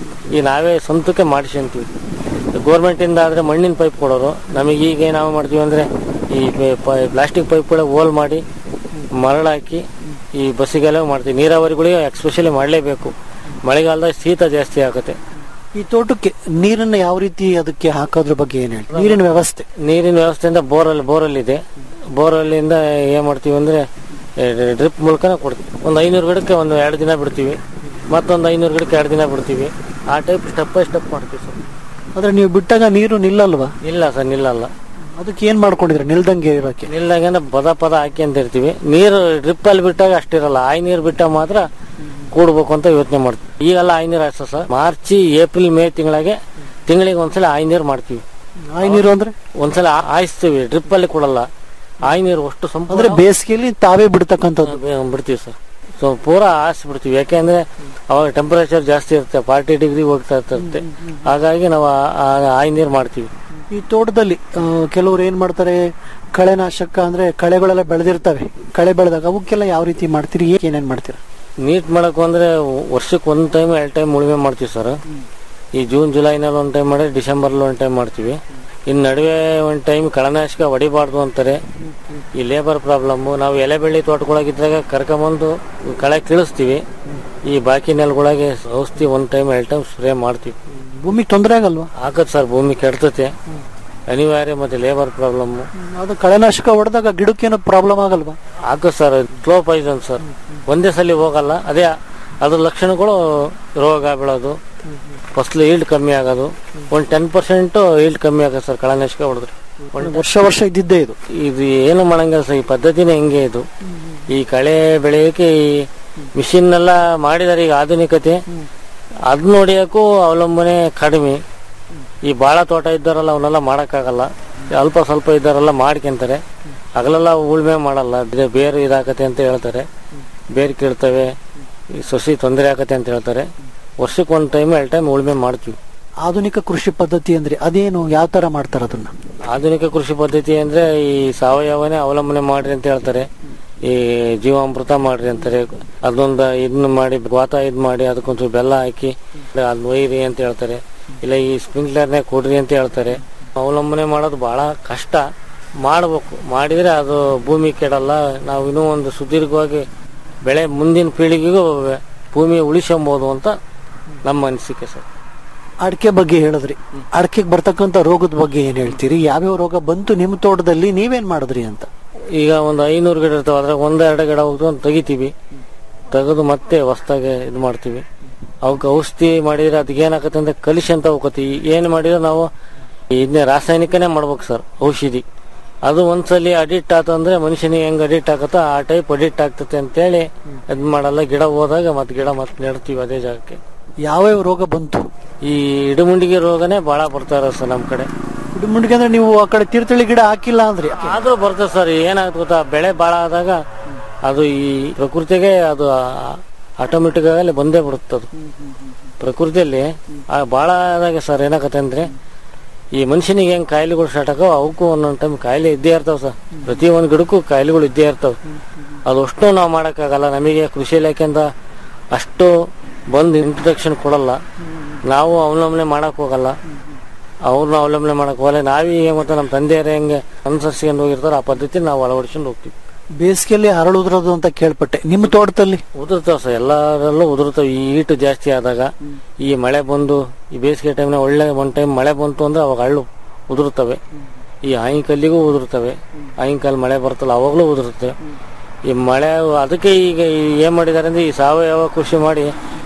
ಈ ನಾವೇ ಸ್ವಂತಕ್ಕೆ ಮಾಡಿಸ್ಕೊಂತೀವಿ ಗೌರ್ಮೆಂಟ್ ಇಂದ ಆದ್ರೆ ಮಣ್ಣಿನ ಪೈಪ್ ಕೊಡೋರು ನಮಗೆ ಈಗ ನಾವು ಮಾಡ್ತೀವಿ ಅಂದ್ರೆ ಈ ಪ್ಲಾಸ್ಟಿಕ್ ಪೈಪ್ಗಳ ಹೋಲ್ ಮಾಡಿ ಮರಳು ಹಾಕಿ ಈ ಬಸ್ಸಿಗೆಲ್ಲ ಮಾಡ್ತೀವಿ ನೀರಾವರಿಗಳಿಗೆ ಎಕ್ಸ್ಪೆಷಲಿ ಮಾಡಲೇಬೇಕು ಮಳೆಗಾಲದಾಗ ಶೀತ ಜಾಸ್ತಿ ಆಗುತ್ತೆ ಈ ತೋಟಕ್ಕೆ ನೀರನ್ನ ಯಾವ ರೀತಿ ಅದಕ್ಕೆ ಹಾಕೋದ್ರ ಬಗ್ಗೆ ಏನ್ ಹೇಳಿ ನೀರಿನ ವ್ಯವಸ್ಥೆ ನೀರಿನ ವ್ಯವಸ್ಥೆಯಿಂದ ಬೋರಲ್ಲಿ ಬೋರಲ್ಲಿ ಇದೆ ಬೋರಲ್ಲಿಂದ ಏನ್ ಮಾಡ್ತೀವಿ ಅಂದ್ರೆ ಡ್ರಿಪ್ ಮೂಲಕನೇ ಕೊಡ್ತೀವಿ ಒಂದು ಐನೂರು ಗಿಡಕ್ಕೆ ಒಂದು ಎರಡು ದಿನ ಬಿಡ್ತೀವಿ ಮತ್ತೊಂದು ಐನೂರು ಗಿಡಕ್ಕೆ ಎರಡು ದಿನ ಬಿಡ್ತೀವಿ ಆ ಟೈಪ್ ಸ್ಟೆಪ್ ಬೈ ಸ್ಟೆಪ್ ಮಾಡ್ತೀವಿ ಸರ್ ಆದ್ರೆ ನೀವು ಬಿಟ್ಟಾಗ ನೀರು ನಿಲ್ಲಲ್ವಾ ಇಲ್ಲ ಸರ್ ನಿಲ್ಲಲ್ಲ ಅದಕ್ಕೆ ಏನ್ ಮಾಡ್ಕೊಂಡಿದ್ರೆ ನಿಲ್ದಂಗೆ ಇರೋಕೆ ನಿಲ್ದಾಗೇನೆ ಪದ ಪದ ಹಾಕಿ ಅಂತ ಇರ್ತೀವಿ ನೀರು ಡ್ರಿಪ್ ಅಲ್ಲಿ ಬಿಟ್ಟಾಗ ಅಷ್ಟಿರಲ್ಲ ಆಯ್ ನೀರು ಬಿಟ್ಟಾಗ ಮಾತ್ರ ಕೂಡ್ಬೇಕು ಅಂತ ಯೋಚನೆ ಮಾಡ್ತೀವಿ ಈಗೆಲ್ಲ ಆಯ್ ನೀರು ಹಾಕ್ಸ ಸರ್ ಮಾರ್ಚ್ ಏಪ್ರಿಲ್ ಮೇ ತಿಂಗಳಿಗೆ ತಿಂಗಳಿಗೆ ಒಂದ್ಸಲ ಆಯ್ ನೀರು ಮಾಡ್ತೀವಿ ಆಯ್ ನೀರು ಅಂದ್ರೆ ಒಂದ್ಸಲ ಆ- ಹಾಯಿಸ್ತೀವಿ ಡ್ರಿಪ್ ಅಲ್ಲಿ ಕೊಡಲ್ಲ ಆಯ್ ನೀರು ಅಷ್ಟು ಅಂದ್ರೆ ಸಂಪೂರ್ಣ ಬೇಸಿಗೆಯಲ್ಲಿ ತಾವೇ ಬಿಡ್ತಕ್ಕಂಥದ್ದು ಬೆ- ಬಿಡ್ತೀವಿ ಸರ್ ಸೊ ಪೂರಾ ಬಿಡ್ತೀವಿ ಯಾಕೆಂದ್ರೆ ಅವಾಗ ಟೆಂಪರೇಚರ್ ಜಾಸ್ತಿ ಇರುತ್ತೆ ಫಾರ್ಟಿ ಡಿಗ್ರಿ ಹೋಗ್ತಾ ಇರ್ತದೆ ಹಾಗಾಗಿ ನಾವು ಆ- ಆ- ಆಯ್ ನೀರು ಮಾಡ್ತೀವಿ ಈ ತೋಟದಲ್ಲಿ ಆ, ಕೆಲವ್ರು ಏನ್ ಮಾಡ್ತಾರೆ ಕಳೆನಾಶಕ ಅಂದ್ರೆ ಕಳೆಗಳೆಲ್ಲ ಬೆಳೆದಿರ್ತವೆ ಕಳೆ ಬೆಳೆದಾಗ ಅವಕ್ಕೆಲ್ಲ ಯಾವ ರೀತಿ ಮಾಡ್ತೀರಿ ಏನೇನ್ ಮಾಡ್ತೀರಾ ನೀಟ್ ಮಾಡಕ್ ಅಂದ್ರೆ ವರ್ಷಕ್ಕೆ ಒಂದ್ ಟೈಮ್ ಎರಡು ಟೈಮ್ ಉಳುಮೆ ಮಾಡ್ತೀವಿ ಸರ್ ಈ ಜೂನ್ ಜುಲೈನಲ್ಲಿ ಒಂದ್ ಟೈಮ್ ಮಾಡಿ ಡಿಸೆಂಬರ್ ಒಂದ್ ಟೈಮ್ ಮಾಡ್ತೀವಿ ಇನ್ ನಡುವೆ ಒಂದ್ ಟೈಮ್ ಕಳೆನಾಶಕ ಹೊಡಿಬಾರ್ದು ಅಂತಾರೆ ಈ ಲೇಬರ್ ಪ್ರಾಬ್ಲಮ್ ನಾವು ಎಲೆ ಬೆಳ್ಳಿ ತೋಟಗಳಾಗಿದ್ದಾಗ ಕರ್ಕೊಂಬಂದು ಕಳೆ ಕೀಳಿಸ್ತೀವಿ ಈ ಬಾಕಿ ನೆಲಗಳಿಗೆ ಔಷಧಿ ಒಂದ್ ಟೈಮ್ ಎರಡು ಟೈಮ್ ಸ್ಪ್ರೇ ಮಾಡ್ತೀವಿ ಭೂಮಿಗೆ ತೊಂದರೆ ಆಗಲ್ವಾ ಆಗತ್ ಸರ್ ಭೂಮಿ ಕೆಡ್ತತೆ ಅನಿವಾರ್ಯ ಮತ್ತೆ ಲೇಬರ್ ಪ್ರಾಬ್ಲಮ್ ಅದು ಕಳೆನಾಶಕ ಹೊಡೆದಾಗ ಗಿಡಕ್ಕೇನೋ ಪ್ರಾಬ್ಲಮ್ ಆಗಲ್ವಾ ಆಗತ್ ಸರ್ ಸ್ಲೋ ಪಾಯ್ಸನ್ ಸರ್ ಒಂದೇ ಸಲ ಹೋಗಲ್ಲ ಅದೇ ಅದ್ರ ಲಕ್ಷಣಗಳು ರೋಗ ಬೀಳೋದು ಫಸ್ಲು ಈಲ್ಡ್ ಕಮ್ಮಿ ಆಗೋದು ಒಂದ್ ಟೆನ್ ಪರ್ಸೆಂಟ್ ಈಲ್ಡ್ ಕಮ್ಮಿ ಆಗುತ್ತೆ ಸರ್ ಕಳೆನಾಶಕ ಹೊಡೆದ್ರೆ ಒಂದ್ ವರ್ಷ ವರ್ಷ ಇದ್ದಿದ್ದೇ ಇದು ಇದು ಏನು ಮಾಡಂಗಿಲ್ಲ ಸರ್ ಈ ಪದ್ಧತಿನೇ ಹೆಂಗೆ ಇದು ಈ ಕಳೆ ಬೆಳೆಯೋಕೆ ಈ ಮಿಷಿನ್ ಎಲ್ಲ ಮಾಡಿದಾರೆ ಈಗ ಆಧುನಿಕತೆ ಅದ್ ನೋಡಿಯಕ್ಕೂ ಅವಲಂಬನೆ ಕಡಿಮೆ ಈ ಬಾಳ ತೋಟ ಇದ್ದಾರಲ್ಲ ಅವನ್ನೆಲ್ಲ ಮಾಡಕ್ಕಾಗಲ್ಲ ಅಲ್ಪ ಸ್ವಲ್ಪ ಇದ್ದಾರೆಲ್ಲ ಮಾಡ್ಕೊಂತಾರೆ ಹಗಲೆಲ್ಲ ಉಳ್ಮೆ ಮಾಡಲ್ಲ ಇದು ಬೇರು ಇದಾಕತೆ ಅಂತ ಹೇಳ್ತಾರೆ ಬೇರು ಕೀಳ್ತವೆ ಈ ಸೊಸಿ ತೊಂದರೆ ಆಗತ್ತೆ ಅಂತ ಹೇಳ್ತಾರೆ ವರ್ಷಕ್ಕೆ ಒಂದು ಟೈಮ್ ಎರಡು ಟೈಮ್ ಉಳ್ಮೆ ಮಾಡ್ತೀವಿ ಆಧುನಿಕ ಕೃಷಿ ಪದ್ಧತಿ ಅಂದ್ರೆ ಅದೇನು ಯಾವ ತರ ಮಾಡ್ತಾರ ಅದನ್ನ ಆಧುನಿಕ ಕೃಷಿ ಪದ್ಧತಿ ಅಂದ್ರೆ ಈ ಸಾವಯವನೇ ಅವಲಂಬನೆ ಮಾಡ್ರಿ ಅಂತ ಹೇಳ್ತಾರೆ ಈ ಜೀವಾಮೃತ ಮಾಡ್ರಿ ಅಂತಾರೆ ಅದೊಂದು ಇದನ್ನ ಮಾಡಿ ಗೋತ ಇದ್ ಮಾಡಿ ಅದಕ್ಕೊಂಚೂರು ಬೆಲ್ಲ ಹಾಕಿ ಅದ್ ಒಯ್ರಿ ಅಂತ ಹೇಳ್ತಾರೆ ಇಲ್ಲ ಈ ಸ್ಪ್ರಿಂಕ್ಲರ್ನೇ ಕೊಡ್ರಿ ಅಂತ ಹೇಳ್ತಾರೆ ಅವಲಂಬನೆ ಮಾಡೋದು ಬಹಳ ಕಷ್ಟ ಮಾಡ್ಬೇಕು ಮಾಡಿದ್ರೆ ಅದು ಭೂಮಿ ಕೆಡಲ್ಲ ನಾವು ಇನ್ನೂ ಒಂದು ಸುದೀರ್ಘವಾಗಿ ಬೆಳೆ ಮುಂದಿನ ಪೀಳಿಗೆಗೂ ಭೂಮಿ ಉಳಿಸ್ಕೊಬಹುದು ಅಂತ ನಮ್ಮ ಅನಿಸಿಕೆ ಸರ್ ಅಡಿಕೆ ಬಗ್ಗೆ ಹೇಳಿದ್ರಿ ಅಡಿಕೆಗೆ ಬರ್ತಕ್ಕಂಥ ರೋಗದ ಬಗ್ಗೆ ಏನ್ ಹೇಳ್ತೀರಿ ಯಾವ್ಯಾವ ರೋಗ ಬಂತು ನಿಮ್ ತೋಟದಲ್ಲಿ ನೀವೇನ್ ಮಾಡಿದ್ರಿ ಅಂತ ಈಗ ಒಂದು ಐನೂರು ಗಿಡ ಇರ್ತಾವ ಅದ್ರಾಗ ಒಂದ್ ಎರಡು ಗಿಡ ಹೋಗ್ತು ಅಂತ ತೆಗಿತೀವಿ ತೆಗೆದು ಮತ್ತೆ ಹೊಸ್ದಾಗೆ ಇದು ಮಾಡ್ತೀವಿ ಅವಕ್ಕೆ ಔಷಧಿ ಮಾಡಿದ್ರೆ ಅದಕ್ಕೆ ಏನಾಗತ್ತೆ ಅಂದ್ರೆ ಕಲಿಸಿ ಅಂತ ಹೋಗತಿ ಏನ್ ಮಾಡಿದ್ರೆ ನಾವು ಇದನ್ನೇ ರಾಸಾಯನಿಕನೇ ಮಾಡ್ಬೇಕು ಸರ್ ಔಷಧಿ ಅದು ಒಂದ್ಸಲಿ ಅಡಿಕ್ಟ್ ಆತಂದ್ರೆ ಮನುಷ್ಯನಿಗೆ ಹೆಂಗ್ ಅಡಿಕ್ಟ್ ಆಗತ್ತೋ ಆ ಟೈಪ್ ಅಡಿಕ್ಟ್ ಆಗ್ತತೆ ಅಂತೇಳಿ ಇದ್ ಮಾಡಲ್ಲ ಗಿಡ ಹೋದಾಗ ಮತ್ತೆ ಗಿಡ ಮತ್ತೆ ನೆಡ್ತೀವಿ ಅದೇ ಜಾಗಕ್ಕೆ ಯಾವ್ಯಾವ ರೋಗ ಬಂತು ಈ ಇಡಮುಂಡಿಗೆ ರೋಗನೇ ಬಹಳ ಬರ್ತಾರ ಸರ್ ನಮ್ ಕಡೆ ಮುಂಡಿಗೆ ಅಂದ್ರೆ ನೀವು ಆ ಕಡೆ ತೀರ್ಥಹಳ್ಳಿ ಗಿಡ ಹಾಕಿಲ್ಲ ಅಂದ್ರಿ ಆದ್ರೂ ಬರ್ತದೆ ಸರ್ ಏನಾಗುತ್ತೆ ಗೊತ್ತಾ ಬೆಳೆ ಬಾಳ ಆದಾಗ ಅದು ಈ ಪ್ರಕೃತಿಗೆ ಅದು ಆಟೋಮೆಟಿಕ್ ಆಗಲ್ಲಿ ಬಂದೇ ಬಿಡುತ್ತೆ ಅದು ಪ್ರಕೃತಿಯಲ್ಲಿ ಆ ಬಾಳ ಆದಾಗ ಸರ್ ಏನಾಗತ್ತೆ ಅಂದ್ರೆ ಈ ಮನುಷ್ಯನಿಗೆ ಹೆಂಗ್ ಕಾಯಿಲೆಗಳು ಸ್ಟಾರ್ಟ್ ಆಗೋ ಅವಕ್ಕೂ ಒಂದೊಂದ್ ಟೈಮ್ ಕಾಯಿಲೆ ಇದ್ದೇ ಇರ್ತಾವ ಸರ್ ಪ್ರತಿ ಒಂದ್ ಗಿಡಕ್ಕೂ ಕಾಯಿಲೆಗಳು ಇದ್ದೇ ಇರ್ತಾವ ಅದು ಅಷ್ಟು ನಾವು ಮಾಡಕ್ಕಾಗಲ್ಲ ನಮಗೆ ಕೃಷಿ ಇಲಾಖೆಯಿಂದ ಅಷ್ಟು ಬಂದು ಇಂಟ್ರಡಕ್ಷನ್ ಕೊಡಲ್ಲ ನಾವು ಅವಲಂಬನೆ ಮಾಡಕ್ ಹೋಗಲ್ಲ ಅವ್ರನ್ನ ಅವಲಂಬನೆ ಮಾಡಕ್ ಹೋಗಲ್ಲ ನಾವೀಗ ಮತ್ತೆ ನಮ್ಮ ತಂದೆಯರೇ ಹೆಂಗೆ ಅನುಸರಿಸ್ಕೊಂಡು ಹೋಗಿರ್ತಾರೋ ಆ ಪದ್ಧತಿ ನಾವು ಅಳವಡಿಸ್ಕೊಂಡು ಹೋಗ್ತೀವಿ ಬೇಸಿಗೆಯಲ್ಲಿ ಹರಳುದ್ರದು ಅಂತ ಕೇಳ್ಪಟ್ಟೆ ನಿಮ್ಮ ತೋಟದಲ್ಲಿ ಉದುರ್ತಾವ ಸರ್ ಎಲ್ಲರಲ್ಲೂ ಉದುರ್ತಾವ ಈ ಈಟು ಜಾಸ್ತಿ ಆದಾಗ ಈ ಮಳೆ ಬಂದು ಈ ಬೇಸಿಗೆ ಟೈಮ್ನ ಒಳ್ಳೆ ಒಂದ್ ಟೈಮ್ ಮಳೆ ಬಂತು ಅಂದ್ರೆ ಅವಾಗ ಹಳ್ಳು ಉದುರುತ್ತವೆ ಈ ಆಯಿಕಲ್ಲಿಗೂ ಉದುರುತ್ತವೆ ಆಯಿಕಲ್ ಮಳೆ ಬರ್ತಲ್ಲ ಅವಾಗಲೂ ಉದುರುತ್ತೆ ಈ ಮಳೆ ಅದಕ್ಕೆ ಈಗ ಈ ಏನ್ ಮಾಡಿದ್ದಾರೆ ಅಂದ್ರೆ ಈ ಸಾವಯವ ಕೃಷಿ ಮಾಡಿ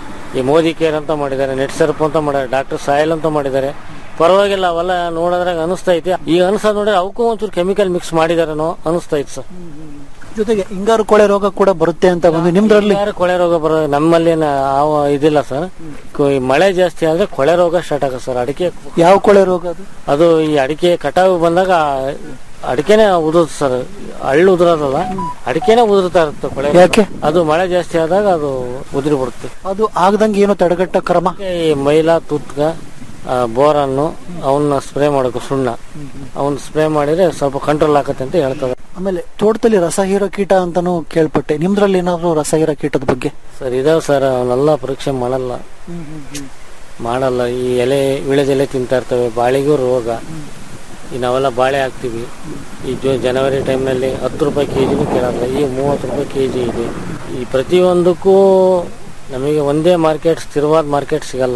ಈ ಮೋದಿ ಕೇರ್ ಅಂತ ಮಾಡಿದ್ದಾರೆ ನೆಟ್ ಸರ್ಪ್ ಅಂತ ಮಾಡಿದ್ದಾರೆ ಡಾಕ್ಟರ್ ಸಾಯಲ್ ಅಂತ ಮಾಡಿದ್ದಾರೆ ಪರವಾಗಿಲ್ಲ ಅವೆಲ್ಲ ನೋಡಿದ್ರಾಗ ಅನಿಸ್ತಾ ಐತಿ ಈಗ ಅನ್ಸದ್ ನೋಡಿದ್ರೆ ಅವಕ್ಕೂ ಒಂಚೂರು ಕೆಮಿಕಲ್ ಮಿಕ್ಸ್ ಮಾಡಿದಾರೇನೋ ಅನಿಸ್ತಾ ಇತ್ತು ಸರ್ ಜೊತೆಗೆ ಹಿಂಗಾರು ಕೊಳೆ ರೋಗ ಕೂಡ ಬರುತ್ತೆ ಅಂತ ಬಂದು ನಿಮ್ದ್ರಲ್ಲಿ ಯಾರು ಕೊಳೆ ರೋಗ ಬರೋ ನಮ್ಮಲ್ಲಿ ಏನ್ ಆ ಇದಿಲ್ಲ ಸರ್ ಕು- ಈ ಮಳೆ ಜಾಸ್ತಿ ಆದ್ರೆ ಕೊಳೆ ರೋಗ ಸ್ಟಾರ್ಟ್ ಆಗುತ್ತೆ ಸರ್ ಅಡಿಕೆ ಯಾವ ಕೊಳೆ ರೋಗ ಅದು ಅದು ಈ ಅಡಿಕೆ ಕಟಾವು ಬಂದಾಗ ಅಡಿಕೆನೆ ಉದುರುತ್ತೆ ಸರ್ ಹಳ್ಳು ಉದುರೋದಲ್ಲ ಅಡಿಕೆನೆ ಉದುರ್ತಾ ಇರುತ್ತೆ ಕೊಳೆ ರೋಗ. ಯಾಕೆ? ಅದು ಮಳೆ ಜಾಸ್ತಿ ಆದಾಗ ಅದು ಉದುರಿ ಬಿಡುತ್ತೆ ಅದು ಆಗದಂಗೆ ಏನೋ ತಡೆಗಟ್ಟ ಕ್ರಮ ಈ ಮೈಲಾ ತುತ್ಕ ಆ, ಬೋರನ್ನು ಅವನ್ನ ಸ್ಪ್ರೇ ಮಾಡಬೇಕು ಸುಣ್ಣ ಅವನ್ನ ಸ್ಪ್ರೇ ಮಾಡಿದ್ರೆ ಸ್ವಲ್ಪ ಕಂಟ್ರೋಲ್ ಆಗತ್ತೆ ಅಂತ ಹೇಳ್ತಾರೆ ಆಮೇಲೆ ತೋಟದಲ್ಲಿ ರಸಹೀರೋ ಕೀಟ ಅಂತಾನು ಕೇಳ್ಪಟ್ಟೆ ನಿಮ್ದ್ರಲ್ಲಿ ಏನಾದ್ರು ರಸಹೀರೋ ಕೀಟದ ಬಗ್ಗೆ ಸರ್ ಇದಾವೆ ಸರ್ ಅವನ್ನೆಲ್ಲ ಪರೀಕ್ಷೆ ಮಾಡಲ್ಲ ಮಾಡಲ್ಲ ಈ ಎಲೆ ವಿಳೆದೆಲೆ ತಿಂತಾ ಇರ್ತವೆ ಬಾಳಿಗೂ ರೋಗ ಈ ನಾವೆಲ್ಲ ಬಾಳೆ ಹಾಕ್ತಿವಿ ಈ ಜೋ ಜನವರಿ ಟೈಮ್ನಲ್ಲಿ ಹತ್ತು ರೂಪಾಯಿ ಕೆ ಜಿನೂ ಕೇಳಲ್ಲ ಈ ಮೂವತ್ತು ರೂಪಾಯಿ ಕೆ ಜಿ ಇದೆ ಈ ಪ್ರತಿಯೊಂದಕ್ಕೂ ನಮಗೆ ಒಂದೇ ಮಾರ್ಕೆಟ್ ಸ್ಥಿರವಾದ ಮಾರ್ಕೆಟ್ ಸಿಗಲ್ಲ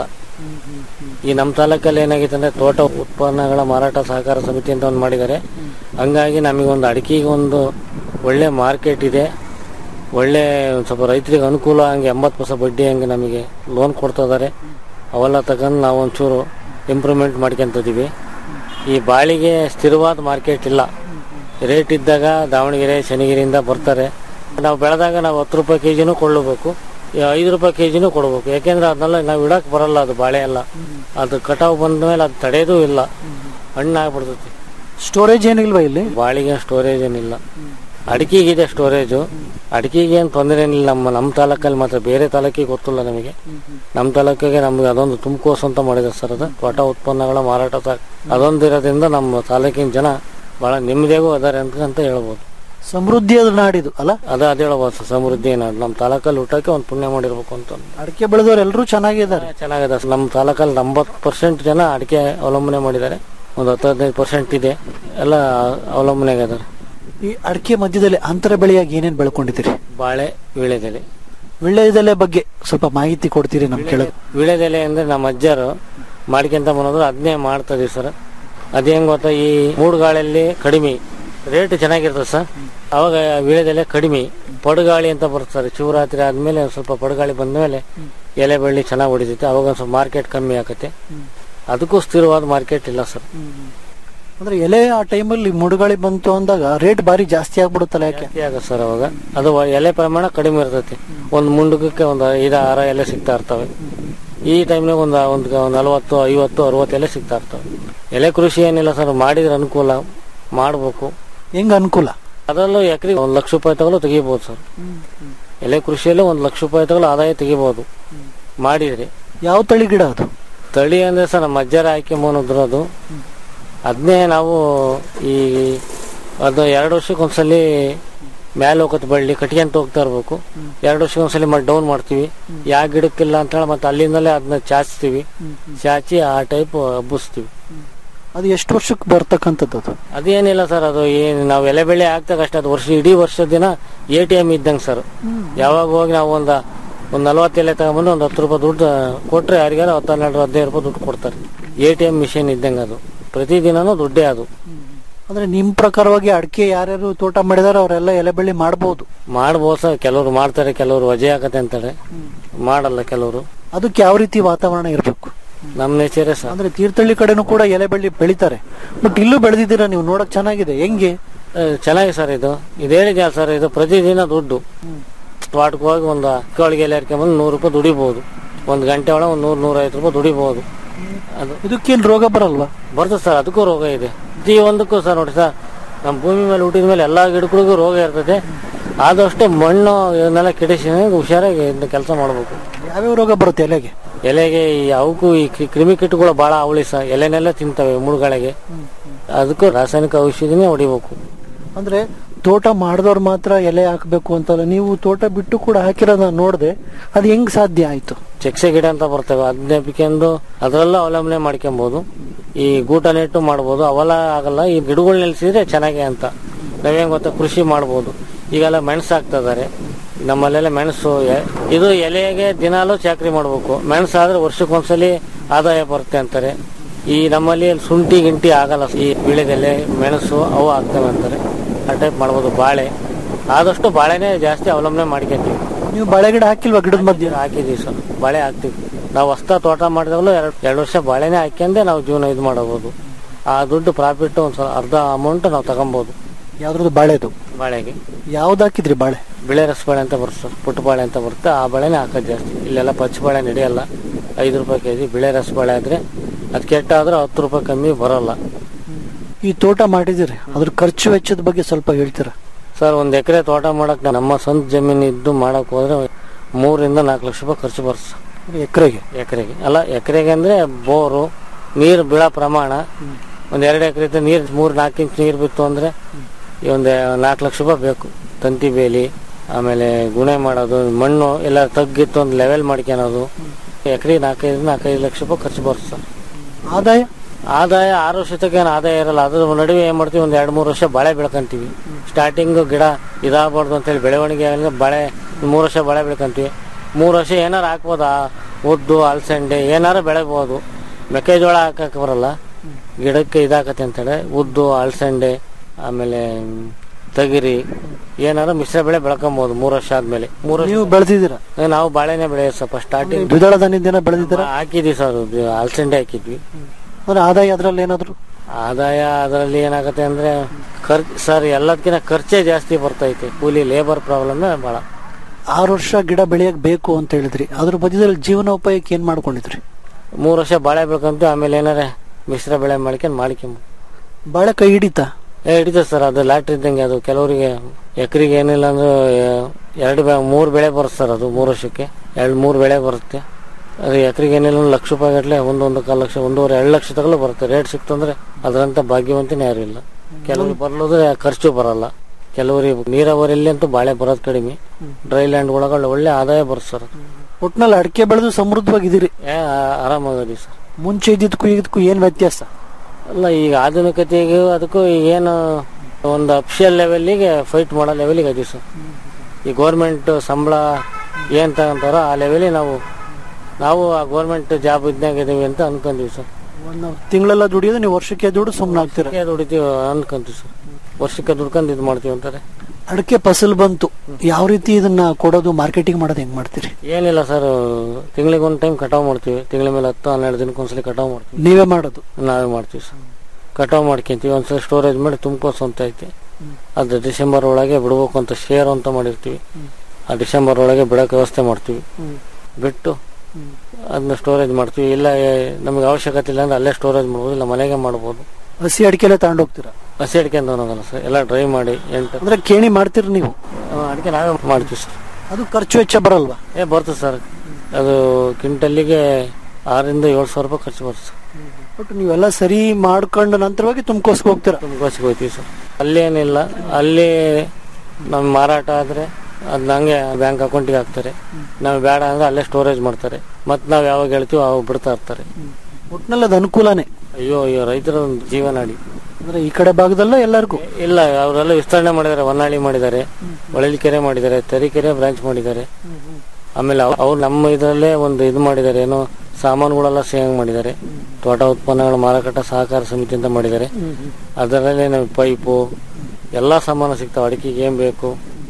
ಈ ನಮ್ಮ ತಾಲೂಕಲ್ಲಿ ಏನಾಗಿದೆ ಅಂದ್ರೆ ತೋಟ ಉತ್ಪನ್ನಗಳ ಮಾರಾಟ ಸಹಕಾರ ಸಮಿತಿ ಅಂತ ಒಂದು ಮಾಡಿದ್ದಾರೆ ಹಂಗಾಗಿ ನಮಗೆ ಒಂದು ಅಡಿಕೆಗೆ ಒಂದು ಒಳ್ಳೆ ಮಾರ್ಕೆಟ್ ಇದೆ ಒಳ್ಳೆ ಒಂದ್ ಸ್ವಲ್ಪ ರೈತರಿಗೆ ಅನುಕೂಲ ಹಂಗೆ ಎಂಬತ್ತು ಪರ್ಸೆಂಟ್ ಬಡ್ಡಿ ಹಂಗೆ ನಮಗೆ ಲೋನ್ ಕೊಡ್ತಾ ಇದಾರೆ ಅವೆಲ್ಲ ತಗೊಂಡು ನಾವು ಒಂಚೂರು ಇಂಪ್ರೂವ್ಮೆಂಟ್ ಮಾಡ್ಕೊಂತಿದೀವಿ ಈ ಬಾಳಿಗೆ ಸ್ಥಿರವಾದ ಮಾರ್ಕೆಟ್ ಇಲ್ಲ ರೇಟ್ ಇದ್ದಾಗ ದಾವಣಗೆರೆ ಶನಿಗಿರಿಯಿಂದ ಬರ್ತಾರೆ ನಾವು ಬೆಳೆದಾಗ ನಾವು ಹತ್ತು ರೂಪಾಯಿ ಕೆ ಜಿನೂ ಕೊಳ್ಳಬೇಕು ಈ ಐದು ರೂಪಾಯಿ ಕೆ ಜಿನೂ ಕೊಡ್ಬೇಕು ಯಾಕೆಂದ್ರೆ ಅದನ್ನೆಲ್ಲ ನಾವು ಇಡಕ್ ಬರಲ್ಲ ಅದು ಬಾಳೆ ಎಲ್ಲ ಅದು ಕಟಾವು ಬಂದ ಮೇಲೆ ಅದು ತಡೆಯೋದು ಇಲ್ಲ ಹಣ್ಣು ಆಗ್ಬಿಡ್ತೈತಿ ಸ್ಟೋರೇಜ್ ಏನಿಲ್ವಾ ಇಲ್ಲಿ ಬಾಳಿಗೆ ಸ್ಟೋರೇಜ್ ಏನಿಲ್ಲ ಅಡಿಕೆಗಿದೆ ಸ್ಟೋರೇಜು ಅಡಿಕೆಗೆ ಏನು ತೊಂದರೆ ಏನಿಲ್ಲ ನಮ್ಮ ನಮ್ಮ ತಾಲೂಕಲ್ಲಿ ಮಾತ್ರ ಬೇರೆ ತಾಲೂಕಿಗೆ ಗೊತ್ತಿಲ್ಲ ನಮಗೆ ನಮ್ಮ ತಾಲೂಕಿಗೆ ನಮ್ಗೆ ಅದೊಂದು ತುಮಕೋಸ್ ಅಂತ ಮಾಡಿದೆ ಸರ್ ಅದು ತೋಟ ಉತ್ಪನ್ನಗಳ ಮಾರಾಟ ತಾ- ಅದೊಂದು ಇರೋದ್ರಿಂದ ನಮ್ಮ ತಾಲೂಕಿನ ಜನ ಬಹಳ ನೆಮ್ಮದಿಯಾಗೂ ಅದಾರೆ ಅಂತ ಅಂತ ಹೇಳ್ಬೋದು ಸಮೃದ್ಧಿಯಾದ ನಾಡಿದು ಅಲ್ಲ ಅದ ಅದೇ ಹೇಳ್ಬೋದು ಸರ್ ಸಮೃದ್ಧಿ ಏನಾದ್ರು ನಮ್ಮ ತಾಲೂಕಲ್ಲಿ ಊಟಕ್ಕೆ ಒಂದು ಪುಣ್ಯ ಮಾಡಿರ್ಬೇಕು ಅಂತ ಅಡಿಕೆ ಬೆಳೆದವರು ಎಲ್ಲರೂ ಚೆನ್ನಾಗಿದ್ದಾರೆ ಚೆನ್ನಾಗಿದೆ ಸರ್ ನಮ್ಮ ತಾಲೂಕಲ್ಲಿ ಎಂಬತ್ತು ಪರ್ಸೆಂಟ್ ಜನ ಅಡಿಕೆ ಅವಲಂಬನೆ ಮಾಡಿದ್ದಾರೆ ಒಂದು ಹತ್ತು ಹದಿನೈದು ಪರ್ಸೆಂಟ್ ಇದೆ ಎಲ್ಲ ಅವಲಂಬನೆ ಆಗಿದ್ದಾರೆ ಈ ಅಡಿಕೆ ಮಧ್ಯದಲ್ಲಿ ಅಂತರ ಬೆಳೆಯಾಗಿ ಏನೇನ್ ಬೆಳ್ಕೊಂಡಿದ್ದೀರಿ ಬಾಳೆ ವೀಳ್ಯದೆಲೆ ವಿಳ್ಯದೆಲೆ ಬಗ್ಗೆ ಸ್ವಲ್ಪ ಮಾಹಿತಿ ಕೊಡ್ತೀರಿ ನಮ್ ಕೆಳಗೆ ವೀಳ್ಯದೆಲೆ ಅಂದ್ರೆ ನಮ್ಮ ಅಜ್ಜರು ಮಾಡ್ಕೊಂತ ಬಂದ್ರು ಅದನ್ನೇ ಮಾಡ್ತಾ ಇದೀವಿ ಸರ್ ಅದೇ ಹೆಂಗ್ ಗೊತ್ತಾ ಈ ಮೂಡುಗಾಳಲ್ಲಿ ಕಡಿಮೆ ರೇಟ್ ಚೆನ್ನಾಗಿರ್ತದೆ ಸರ್ ಅವಾಗ ವೀಳ್ಯದೆಲೆ ಕಡಿಮೆ ಪಡುಗಾಳಿ ಅಂತ ಬರ್ತಾರೆ ಶಿವರಾತ್ರಿ ಆದ್ಮೇಲೆ ಒಂದ್ ಸ್ವಲ್ಪ ಪಡುಗಾಳಿ ಬಂದ್ಮೇಲೆ ಎಲೆ ಬಳ್ಳಿ ಚೆನ್ನಾಗಿ ಹೊಡಿತೈತೆ ಅವಾಗ ಒಂದ್ ಸ್ವಲ್ಪ ಮಾರ್ಕೆಟ್ ಕಮ್ಮಿ ಆಕತೆ ಅದಕ್ಕೂ ಸ್ಥಿರವಾದ ಮಾರ್ಕೆಟ್ ಇಲ್ಲ ಸರ್ ಅಂದ್ರೆ ಎಲೆ ಆ ಟೈಮಲ್ಲಿ ಮುಡುಗಾಳಿ ಬಂತು ಅಂದಾಗ ರೇಟ್ ಬಾರಿ ಜಾಸ್ತಿ ಆಗ್ಬಿಡುತ್ತಲ್ಲ ಯಾಕೆ ಜಾಸ್ತಿ ಆಗತ್ತೆ ಸರ್ ಅವಾಗ ಅದು ಎಲೆ ಪ್ರಮಾಣ ಕಡಿಮೆ ಇರ್ತೈತಿ ಒಂದು ಮುಂಡುಗಕ್ಕೆ ಒಂದು ಐದು ಆರು ಎಲೆ ಸಿಗ್ತಾ ಇರ್ತವೆ ಈ ಟೈಮ್ನಾಗ ಒಂದು ಒಂದು ನಲವತ್ತು ಐವತ್ತು ಅರವತ್ತು ಎಲೆ ಸಿಗ್ತಾ ಇರ್ತವೆ ಎಲೆ ಕೃಷಿ ಏನಿಲ್ಲ ಸರ್ ಮಾಡಿದ್ರೆ ಅನುಕೂಲ ಮಾಡ್ಬೇಕು ಹೆಂಗ್ ಅನುಕೂಲ ಅದರಲ್ಲೂ ಎಕರೆ ಒಂದ್ ಲಕ್ಷ ರೂಪಾಯಿ ತಗೊಳ್ಳೋ ತೆಗಿಬಹುದು ಸರ್ ಎಲೆ ಕೃಷಿಯಲ್ಲೂ ಒಂದ್ ಲಕ್ಷ ರೂಪಾಯಿ ತಗೊಳ್ಳೋ ಆದಾಯ ತೆಗಿಬಹುದು ಮಾಡಿದ್ರೆ ಯಾವ ತಳಿ ಗಿಡ ಅದು ತಳಿ ಅಂದ್ರೆ ಸರ್ ನಮ್ಮ ಅಜ್ಜರ ಆಯ್ಕೆ ಮೋನಿದ್ರು ಅದು ಅದನ್ನೇ ನಾವು ಈ ಅದು ಎರಡು ವರ್ಷಕ್ಕೆ ಒಂದ್ಸಲಿ ಮ್ಯಾಲೆ ಹೋಗತ್ ಬಳ್ಳಿ ಕಟ್ಕೊಂತ ಹೋಗ್ತಾ ಇರ್ಬೇಕು ಎರಡು ವರ್ಷಕ್ಕೆ ಒಂದ್ಸಲಿ ಮತ್ತೆ ಡೌನ್ ಮಾಡ್ತೀವಿ ಯಾವ ಗಿಡಕ್ಕಿಲ್ಲ ಅಂತ ಹೇಳಿ ಮತ್ತೆ ಅಲ್ಲಿಂದಲೇ ಅದನ್ನ ಚಾಚ್ತೀವಿ ಚಾಚಿ ಆ ಟೈಪ್ ಹಬ್ಬಿಸ್ತೀವಿ ಅದು ಎಷ್ಟು ವರ್ಷಕ್ಕೆ ಬರ್ತಕ್ಕಂಥದ್ದು ಅದು ಅದೇನಿಲ್ಲ ಸರ್ ಅದು ಏನ್ ನಾವು ಎಲೆ ಬೆಳೆ ಆಗ್ತಾಗ ಅಷ್ಟೇ ಅದು ವರ್ಷ ಇಡೀ ವರ್ಷದ ದಿನ ಎ ಟಿ ಎಂ ಇದ್ದಂಗೆ ಸರ್ ಯಾವಾಗ ಹೋಗಿ ನಾವು ಒಂದ ಒಂದ್ ನಲ್ವತ್ತು ಎಲೆ ತಗೊಂಬಂದು ಒಂದ್ ಹತ್ತು ರೂಪಾಯಿ ದುಡ್ಡು ಕೊಟ್ರೆ ಯಾರಿಗಾರ ಹತ್ತು ಹನ್ನೆರಡು ಹದಿನೈದು ರೂಪಾಯಿ ದುಡ್ಡು ಕೊಡ್ತಾರೆ ಎ ಟಿ ಎಂ ಮಿಷಿನ್ ಇದ್ದಂಗೆ ಅದು ಪ್ರತಿದಿನನೂ ದುಡ್ಡೇ ಅದು ಅಂದ್ರೆ ನಿಮ್ ಪ್ರಕಾರವಾಗಿ ಅಡಿಕೆ ಯಾರ್ಯಾರು ತೋಟ ಮಾಡಿದಾರೆ ಅವರೆಲ್ಲ ಎಲೆ ಬೆಳ್ಳಿ ಮಾಡಬಹುದು ಮಾಡ್ಬೋದು ಸರ್ ಕೆಲವರು ಮಾಡ್ತಾರೆ ಕೆಲವರು ವಜೆ ಆಗತ್ತೆ ಅಂತಾರೆ ಮಾಡಲ್ಲ ಕೆಲವರು ಅದಕ್ಕೆ ಯಾವ ರೀತಿ ವಾತಾವರಣ ಇರಬೇಕು ನಮ್ಮ ನೇಚರೇ ಸರ್ ಅಂದ್ರೆ ತೀರ್ಥಹಳ್ಳಿ ಕಡೆನೂ ಕೂಡ ಎಲೆ ಬೆಳ್ಳಿ ಬೆಳಿತಾರೆ ಬಟ್ ಇಲ್ಲೂ ಬೆಳೆದಿದ್ದೀರಾ ನೀವು ನೋಡಕ್ ಚೆನ್ನಾಗಿದೆ ಹೆಂಗೆ ಏ, ಚೆನ್ನಾಗಿ ಸರ್ ಇದು ಇದು ಹೇಳಿದ್ಯಾ ಸರ್ ಇದು ಪ್ರತಿದಿನ ದುಡ್ಡು ತೋಟಕ್ಕೆ ಹೋಗಿ ಒಂದು ಅಕ್ಕೋಳಿಗೆ ಎಲೆ ಹರ್ಕೊಂಬಂದು ನೂರು ರೂಪಾಯಿ ದುಡಿಬಹುದು ಒಂದು ಗಂಟೆ ಒಳಗೆ ಒಂದು ನೂರು ನೂರೈವತ್ತು ರೂಪಾಯಿ ದುಡಿಬಹುದು ಅದು ಇದಕ್ಕೇನ್ ರೋಗ ಬರಲ್ವಾ ಬರ್ತದೆ ಸರ್ ಅದಕ್ಕೂ ರೋಗ ಇದೆ ಪ್ರತಿ ಒಂದಕ್ಕೂ ಸರ್ ನೋಡಿ ಸರ್ ನಮ್ಮ ಭೂಮಿ ಮೇಲೆ ಹುಟ್ಟಿದ ಮೇಲೆ ಎಲ್ಲಾ ಗಿಡಗಳಿಗೂ ರೋಗ ಇರ್ತದೆ ಆದಷ್ಟು ಮಣ್ಣು ಇವನ್ನೆಲ್ಲ ಕೆಡಿಸಿ ಹುಷಾರಾಗಿ ಇದನ್ನ ಕೆಲಸ ಮಾಡಬೇಕು ಯಾವ್ಯಾವ ರೋಗ ಬರುತ್ತೆ ಎಲೆಗೆ ಎಲೆಗೆ ಈ ಅವಕ್ಕೂ ಈ ಕ್ರಿ- ಕ್ರಿಮಿಕೀಟಗಳು ಬಹಳ ಅವಳಿ ಸರ್ ಎಲೆನೆಲ್ಲ ತಿಂತವೆ ಮುಳುಗಳಿಗೆ ಅದಕ್ಕೂ ರಾಸಾಯನಿಕ ಔಷಧಿನೇ ಹೊಡಿಬೇಕು ಅಂದ್ರೆ ತೋಟ ಮಾಡಿದವ್ರು ಮಾತ್ರ ಎಲೆ ಹಾಕ್ಬೇಕು ಅಂತಲ್ಲ ನೀವು ತೋಟ ಬಿಟ್ಟು ಕೂಡ ಹಾಕಿರೋದ ನೋಡ್ದೆ ಅದು ಹೆಂಗ್ ಸಾಧ್ಯ ಆಯ್ತು ಚೆಕ್ಸೆ ಗಿಡ ಅಂತ ಬರ್ತವೆ ಅದನ್ನೇ ಬಿಕ್ಕೊಂಡು ಅದರಲ್ಲೂ ಅವಲಂಬನೆ ಮಾಡ್ಕೊಬಹುದು ಈ ಗೂಟ ನೆಟ್ಟು ಮಾಡ್ಬೋದು ಅವೆಲ್ಲ ಆಗಲ್ಲ ಈ ಗಿಡಗಳು ನೆಲೆಸಿದ್ರೆ ಚೆನ್ನಾಗಿ ಅಂತ ನಾವೇನ್ ಗೊತ್ತಾ ಕೃಷಿ ಮಾಡ್ಬೋದು ಈಗೆಲ್ಲ ಮೆಣಸು ಹಾಕ್ತಿದ್ದಾರೆ ನಮ್ಮಲ್ಲೆಲ್ಲ ಮೆಣಸು ಎ- ಇದು ಎಲೆಗೆ ದಿನಾಲೂ ಚಾಕ್ರಿ ಮಾಡ್ಬೇಕು ಮೆಣಸು ಆದ್ರೆ ವರ್ಷಕ್ಕೊಂದ್ಸಲಿ ಆದಾಯ ಬರುತ್ತೆ ಅಂತಾರೆ ಈ ನಮ್ಮಲ್ಲಿ ಶುಂಠಿ ಗಿಂಟಿ ಆಗಲ್ಲ ಈ ವೀಳ್ಯದೆಲೆ ಮೆಣಸು ಅವು ಆಗ್ತವೆ ಅಂತಾರೆ ಆ ಟೈಪ್ ಮಾಡ್ಬೋದು ಬಾಳೆ ಆದಷ್ಟು ಬಾಳೆನೇ ಜಾಸ್ತಿ ಅವಲಂಬನೆ ಮಾಡ್ಕೊಂತೀವಿ ನೀವು ಬಾಳೆ ಗಿಡ ಹಾಕಿಲ್ವಾ ಗಿಡದ ಮಧ್ಯೆ ಹಾಕಿದೀವಿ ಸರ್ ಬಾಳೆ ಹಾಕ್ತಿವಿ ನಾವು ಹೊಸ್ತ ತೋಟ ಮಾಡಿದಾಗಲೂ ಎರಡು ಎರಡು ವರ್ಷ ಬಾಳೆನೇ ಹಾಕ್ಯಂದೆ ನಾವು ಜೀವನ ಇದು ಮಾಡಬಹುದು ಆ ದುಡ್ಡು ಪ್ರಾಫಿಟ್ ಒಂದ್ ಸ್ವಲ್ಪ ಅರ್ಧ ಅಮೌಂಟ್ ನಾವು ತಗೊಬಹುದು ಯಾವ್ದ್ರದ್ದು ಬಾಳೆದು ಬಾಳೆಗೆ ಯಾವ್ದು ಹಾಕಿದ್ರಿ ಬಾಳೆ ಬಿಳೆ ರಸಬಾಳೆ ಅಂತ ಬರುತ್ತೆ ಸರ್ ಪುಟ್ಟ ಬಾಳೆ ಅಂತ ಬರುತ್ತೆ ಆ ಬಾಳೆನೇ ಹಾಕೋದು ಜಾಸ್ತಿ ಇಲ್ಲೆಲ್ಲ ಪಚ್ಚ ಬಾಳೆ ನಡೆಯಲ್ಲ ಐದು ರೂಪಾಯಿ ಕೆಜಿ ಬಿಳೆ ರಸಬಾಳೆ ಆದ್ರೆ ಅದು ಕೆಟ್ಟ ಆದ್ರೆ ಹತ್ತು ರೂಪಾಯಿ ಕಮ್ಮಿ ಬರಲ್ಲ ಈ ತೋಟ ಮಾಡಿದಿರಿ ಅದ್ರ ಖರ್ಚು ವೆಚ್ಚದ ಬಗ್ಗೆ ಸ್ವಲ್ಪ ಹೇಳ್ತೀರಾ ಸರ್ ಒಂದ್ ಎಕರೆ ತೋಟ ಮಾಡಕ್ ನಮ್ಮ ಸ್ವಂತ ಜಮೀನು ಇದ್ದು ಮಾಡಕ್ ಹೋದ್ರೆ ಮೂರಿಂದ ನಾಲ್ಕು ಲಕ್ಷ ರೂಪಾಯಿ ಖರ್ಚು ಬರುತ್ತೆ ಸರ್ ಎಕರೆಗೆ ಎಕರೆಗೆ ಅಲ್ಲ ಎಕರೆಗೆ ಅಂದ್ರೆ ಬೋರು ನೀರು ಬೀಳೋ ಪ್ರಮಾಣ ಒಂದ್ ಎರಡು ಎಕರೆ ಇದ್ರೆ ನೀರು ಮೂರ್ ನಾಲ್ಕು ಇಂಚ್ ನೀರು ಬಿತ್ತು ಅಂದ್ರೆ ಈ ಒಂದು ನಾಲ್ಕು ಲಕ್ಷ ರೂಪಾಯಿ ಬೇಕು ತಂತಿ ಬೇಲಿ ಆಮೇಲೆ ಗುಣೆ ಮಾಡೋದು ಮಣ್ಣು ಎಲ್ಲ ತಗ್ಗಿತ್ತು ಒಂದು ಲೆವೆಲ್ ಮಾಡ್ಕೊಳೋದು ಎಕರೆ ನಾಲ್ಕೈದು ನಾಲ್ಕೈದು ಲಕ್ಷ ರೂಪಾಯಿ ಖರ್ಚು ಬರುತ್ತೆ ಸರ್ ಆದಾಯ ಆದಾಯ ಆರು ವರ್ಷಕ್ಕೆ ಏನು ಆದಾಯ ಇರಲ್ಲ ಅದ್ರ ನಡುವೆ ಏನ್ ಮಾಡ್ತೀವಿ ಒಂದ್ ಎರಡ್ ಮೂರು ವರ್ಷ ಬಾಳೆ ಬೆಳ್ಕೊಂತೀವಿ ಸ್ಟಾರ್ಟಿಂಗ್ ಗಿಡ ಇದಾಗಬಾರ್ದು ಅಂತೇಳಿ ಬೆಳವಣಿಗೆ ಆಗಲಿ ಬಾಳೆ ಒಂದ್ ಮೂರು ವರ್ಷ ಬಾಳೆ ಬೆಳ್ಕೊಂತೀವಿ ಮೂರು ವರ್ಷ ಏನಾರು ಹಾಕ್ಬೋದಾ ಉದ್ದು ಅಲಸಂಡೆ ಏನಾರು ಬೆಳೆಬೋದು ಮೆಕ್ಕೆಜೋಳ ಹಾಕಕ್ ಬರಲ್ಲ ಗಿಡಕ್ಕೆ ಇದಾಕತ್ತೆ ಅಂತೇಳಿ ಉದ್ದು ಅಲಸಂಡೆ ಆಮೇಲೆ ತಗಿರಿ ಏನಾರು ಮಿಶ್ರ ಬೆಳೆ ಬೆಳ್ಕೊಬಹುದು ಮೂರು ವರ್ಷ ಆದ್ಮೇಲೆ ಮೂರು ವರ್ಷ ನೀವು ಬೆಳೆದಿದ್ದೀರಾ ನಾವು ಬಾಳೆನೆ ಬೆಳೆಯೋದು ಸ್ವಲ್ಪ ಸ್ಟಾರ್ಟಿಂಗ್ ದ್ವಿದಳ ಧಾನ್ಯದಿಂದ ಬೆಳೆದಿದ್ದೀರಾ ಹಾಕಿದ್ವಿ ಸರ್ ಅಲಸಂಡೆ ಹಾಕಿದ್ವಿ ಅಂದ್ರೆ ಆದಾಯ ಅದ್ರಲ್ಲಿ ಏನಾದ್ರು ಆದಾಯ ಅದರಲ್ಲಿ ಏನಾಗುತ್ತೆ ಅಂದ್ರೆ ಖರ್ಚು ಸರ್ ಎಲ್ಲದಕ್ಕಿಂತ ಖರ್ಚೇ ಜಾಸ್ತಿ ಬರ್ತೈತೆ ಕೂಲಿ ಲೇಬರ್ ಪ್ರಾಬ್ಲಮ್ ಬಹಳ ಆರು ವರ್ಷ ಗಿಡ ಬೆಳೆಯಕ್ ಬೇಕು ಅಂತ ಹೇಳಿದ್ರಿ ಅದ್ರ ಬದಿಯಲ್ಲಿ ಜೀವನೋಪಾಯಕ್ಕೆ ಏನ್ ಮಾಡ್ಕೊಂಡಿದ್ರಿ ಮೂರು ವರ್ಷ ಬಾಳೆ ಬೆಳ್ಕೊಂತು ಆಮೇಲೆ ಏನಾರ ಮಿಶ್ರ ಬೆಳೆ ಮಾಡ್ಕೊಂಡು ಮಾಡ್ಕೊಂಬ ಬಾಳೆ ಕೈ ಹಿಡಿತಾ ಏ ಹಿಡಿತದೆ ಸರ್ ಅದು ಲಾಟ್ರಿ ಇದ್ದಂಗೆ ಅದು ಕೆಲವರಿಗೆ ಎಕರೆಗೆ ಏನಿಲ್ಲ ಅಂದ್ರೆ ಎರಡು ಬೆ ಮೂರು ಬೆಳೆ ಬರುತ್ತೆ ಸರ್ ಅದು ಮೂರು ವರ್ಷಕ್ಕೆ ಎರಡು ಮೂರು ಬೆಳೆ ಬರುತ್ತೆ ಅದು ಎಕರೆಗೆ ಏನಿಲ್ಲ ಅಂದ್ರೆ ಲಕ್ಷ ರೂಪಾಯಿ ಗಟ್ಟಲೆ ಒಂದೊಂದು ಕಾಲು ಲಕ್ಷ ಒಂದೂವರೆ ಎರಡು ಲಕ್ಷ ತಗಲು ಬರುತ್ತೆ ರೇಟ್ ಸಿಕ್ತಂದ್ರೆ ಅದರಂತ ಭಾಗ್ಯವಂತನೇ ಯಾರು ಇಲ್ಲ ಕೆಲವ್ರಿಗೆ ಬರ್ಲೋದ್ರೆ ಖರ್ಚು ಬರಲ್ಲ ಕೆಲವರಿಗೆ ನೀರಾವರಿಯಲ್ಲಿ ಅಂತೂ ಬಾಳೆ ಬರೋದು ಕಡಿಮೆ ಡ್ರೈ ಲ್ಯಾಂಡ್ ಒಳಗಡೆ ಒಳ್ಳೆ ಆದಾಯ ಬರುತ್ತೆ ಸರ್ ಒಟ್ನಲ್ಲಿ ಅಡಿಕೆ ಬೆಳೆದು ಸಮೃದ್ಧವಾಗಿದ್ದೀರಿ ಏ ಆ- ಆರಾಮಾಗದಿ ಸರ್ ಮುಂಚೆ ಇದ್ದಿದ್ದಕ್ಕೂ ಇದಕ್ಕೂ ಏನ್ ವ್ಯತ್ಯಾಸ ಅಲ್ಲ ಈಗ ಆಧುನಿಕತೆಗೂ ಅದಕ್ಕೂ ಏನು ಒಂದು ಅಫಿಷಿಯಲ್ ಲೆವೆಲ್ಲಿಗೆ ಫೈಟ್ ಮಾಡೋ ಲೆವೆಲಿಗೆ ಅದೀವಿ ಸರ್ ಈ ಗೌರ್ಮೆಂಟ್ ಸಂಬಳ ಏನ್ ತಗೊಂತಾರೋ ಆ ಲೆವೆಲಿಗೆ ನಾವು ನಾವು ಆ ಗೌರ್ಮೆಂಟ್ ಜಾಬ್ ಇದ್ನಾಗ ಇದೀವಿ ಅಂತ ಅನ್ಕೊಂತೀವಿ ಸರ್ ಒಂದು ತಿಂಗಳೆಲ್ಲ ದುಡಿಯೋದು ನೀವು ವರ್ಷಕ್ಕೆ ದುಡ್ಡು ಸುಮ್ಮನೆ ಆಗ್ತೀರಾ ವರ್ಷಕ್ಕೆ ದುಡಿತೀವಿ ಅನ್ಕೊಂತೀವಿ ಸರ್ ವರ್ಷಕ್ಕೆ ದುಡ್ಕೊಂಡು ಇದು ಮಾಡ್ತೀವಿ ಅಂತಾರೆ ಅಡಿಕೆ ಫಸಲ್ ಬಂತು ಯಾವ ರೀತಿ ಇದನ್ನ ಕೊಡೋದು ಮಾರ್ಕೆಟಿಂಗ್ ಮಾಡೋದು ಹೆಂಗ್ ಮಾಡ್ತೀರಿ ಏನಿಲ್ಲ ಸರ್ ತಿಂಗಳಿಗೆ ಒಂದು ಟೈಮ್ ಕಟಾವ್ ಮಾಡ್ತೀವಿ ತಿಂಗಳ ಮೇಲೆ ಹತ್ತು ಹನ್ನೆರಡು ದಿನಕ್ಕೆ ಒಂದ್ಸಲಿ ಕಟಾವ್ ಮಾಡ್ತೀವಿ ನೀವೇ ಮಾಡೋದು ನಾವೇ ಮಾಡ್ತೀವಿ ಸರ್ ಕಟಾವ್ ಮಾಡ್ಕೊಂತೀವಿ ಒಂದ್ಸಲ ಸ್ಟೋರೇಜ್ ಮಾಡಿ ತುಂಬ್ಕೋಸ್ ಅಂತ ಐತಿ ಅದು ಡಿಸೆಂಬರ್ ಒಳಗೆ ಬಿಡ್ಬೇಕು ಅಂತ ಶೇರ್ ಅಂತ ಮಾಡಿರ್ತೀವಿ ಆ ಡಿಸೆಂಬರ್ ಒಳಗೆ ಬಿಡಕ್ಕೆ ವ್ಯವಸ್ಥೆ ಮಾಡ್ತೀವಿ ಬಿಟ್ಟು ಅದನ್ನ ಸ್ಟೋರೇಜ್ ಮಾಡ್ತೀವಿ ಇಲ್ಲ ಏ, ನಮಗೆ ಅವಶ್ಯಕತೆ ಇಲ್ಲ ಅಂದ್ರೆ ಅಲ್ಲೇ ಸ್ಟೋರೇಜ್ ಮಾಡ್ಬೋದು ಇಲ್ಲ ಮನೆಗೆ ಮಾಡ್ಬೋದು ಹಸಿ ಅಡಿಕೆಲೆ ತಗೊಂಡು ಹೋಗ್ತೀರಾ ಹಸಿ ಅಡಿಕೆ ಅಂತ ಅನ್ನೋದಲ್ಲ ಸರ್ ಎಲ್ಲ ಡ್ರೈ ಮಾಡಿ ಎಂಟು ಅಂದ್ರೆ ಕೇಣಿ ಮಾಡ್ತೀರಿ ನೀವು ಆ, ಅಡಿಕೆ ನಾವೇ ಮಾಡ್ತೀವಿ ಸರ್ ಅದು ಖರ್ಚು ವೆಚ್ಚ ಬರಲ್ವಾ ಏ ಬರ್ತದೆ ಸರ್ ಅದು ಕ್ವಿಂಟಲ್ಲಿಗೆ ಆರರಿಂದ ಏಳು ಸಾವಿರ ರೂಪಾಯಿ ಖರ್ಚು ಬರ್ತದೆ ಸರ್ ಬಟ್ ನೀವೆಲ್ಲ ಸರಿ ಮಾಡ್ಕೊಂಡು ನಂತರವಾಗಿ ತುಂಬ್ಕೋಸ್ಕೊ ಹೋಗ್ತೀರಾ ತುಂಬ್ಕೋಸಿಗೆ ಹೋಗ್ತೀವಿ ಸರ್ ಅಲ್ಲೇನಿಲ್ಲ ಅಲ್ಲಿ ನಮ್ಮ ಮಾರಾಟ ಆದ್ರೆ ಅದನ್ನ ಹಂಗೆ ಬ್ಯಾಂಕ್ ಅಕೌಂಟಿಗೆ ಹಾಕ್ತಾರೆ ನಾವು ಬೇಡ ಅಂದ್ರೆ ಅಲ್ಲೇ ಸ್ಟೋರೇಜ್ ಮಾಡ್ತಾರೆ ಮತ್ತೆ ನಾವು ಯಾವಾಗ ಹೇಳ್ತೀವಿ ಅವಾಗ ಬಿಡ್ತಾ ಇರ್ತಾರೆ ಒಟ್ನಲ್ಲಿ ಅದು ಅನುಕೂಲನೇ ಅಯ್ಯೋ ಅಯ್ಯೋ ರೈತರ ಒಂದು ಜೀವನಾಡಿ ಅಂದ್ರೆ ಈ ಕಡೆ ಭಾಗದಲ್ಲ ಎಲ್ಲರಿಗೂ ಇಲ್ಲ ಅವರೆಲ್ಲ ವಿಸ್ತರಣೆ ಮಾಡಿದ್ದಾರೆ ಹೊನ್ನಾಳಿ ಮಾಡಿದ್ದಾರೆ ಹೊಳಲಿಕೆರೆ ಮಾಡಿದ್ದಾರೆ ತರೀಕೆರೆ ಬ್ರಾಂಚ್ ಮಾಡಿದ್ದಾರೆ ಆಮೇಲೆ ಅವ್- ಅವ್ರು ನಮ್ಮ ಇದರಲ್ಲೇ ಒಂದು ಇದು ಮಾಡಿದ್ದಾರೆ ಏನೋ ಸಾಮಾನುಗಳೆಲ್ಲ ಸೇವ್ ಮಾಡಿದ್ದಾರೆ ತೋಟ ಉತ್ಪನ್ನಗಳ ಮಾರಾಟ ಸಹಕಾರ ಸಮಿತಿ ಅಂತ ಮಾಡಿದ್ದಾರೆ ಅದರಲ್ಲೇ ನಮಗೆ ಪೈಪು ಎಲ್ಲ ಸಾಮಾನು ಸಿಗ್ತಾವೆ ಅಡಿಕೆಗೆ ಏನ್ ಬೇಕು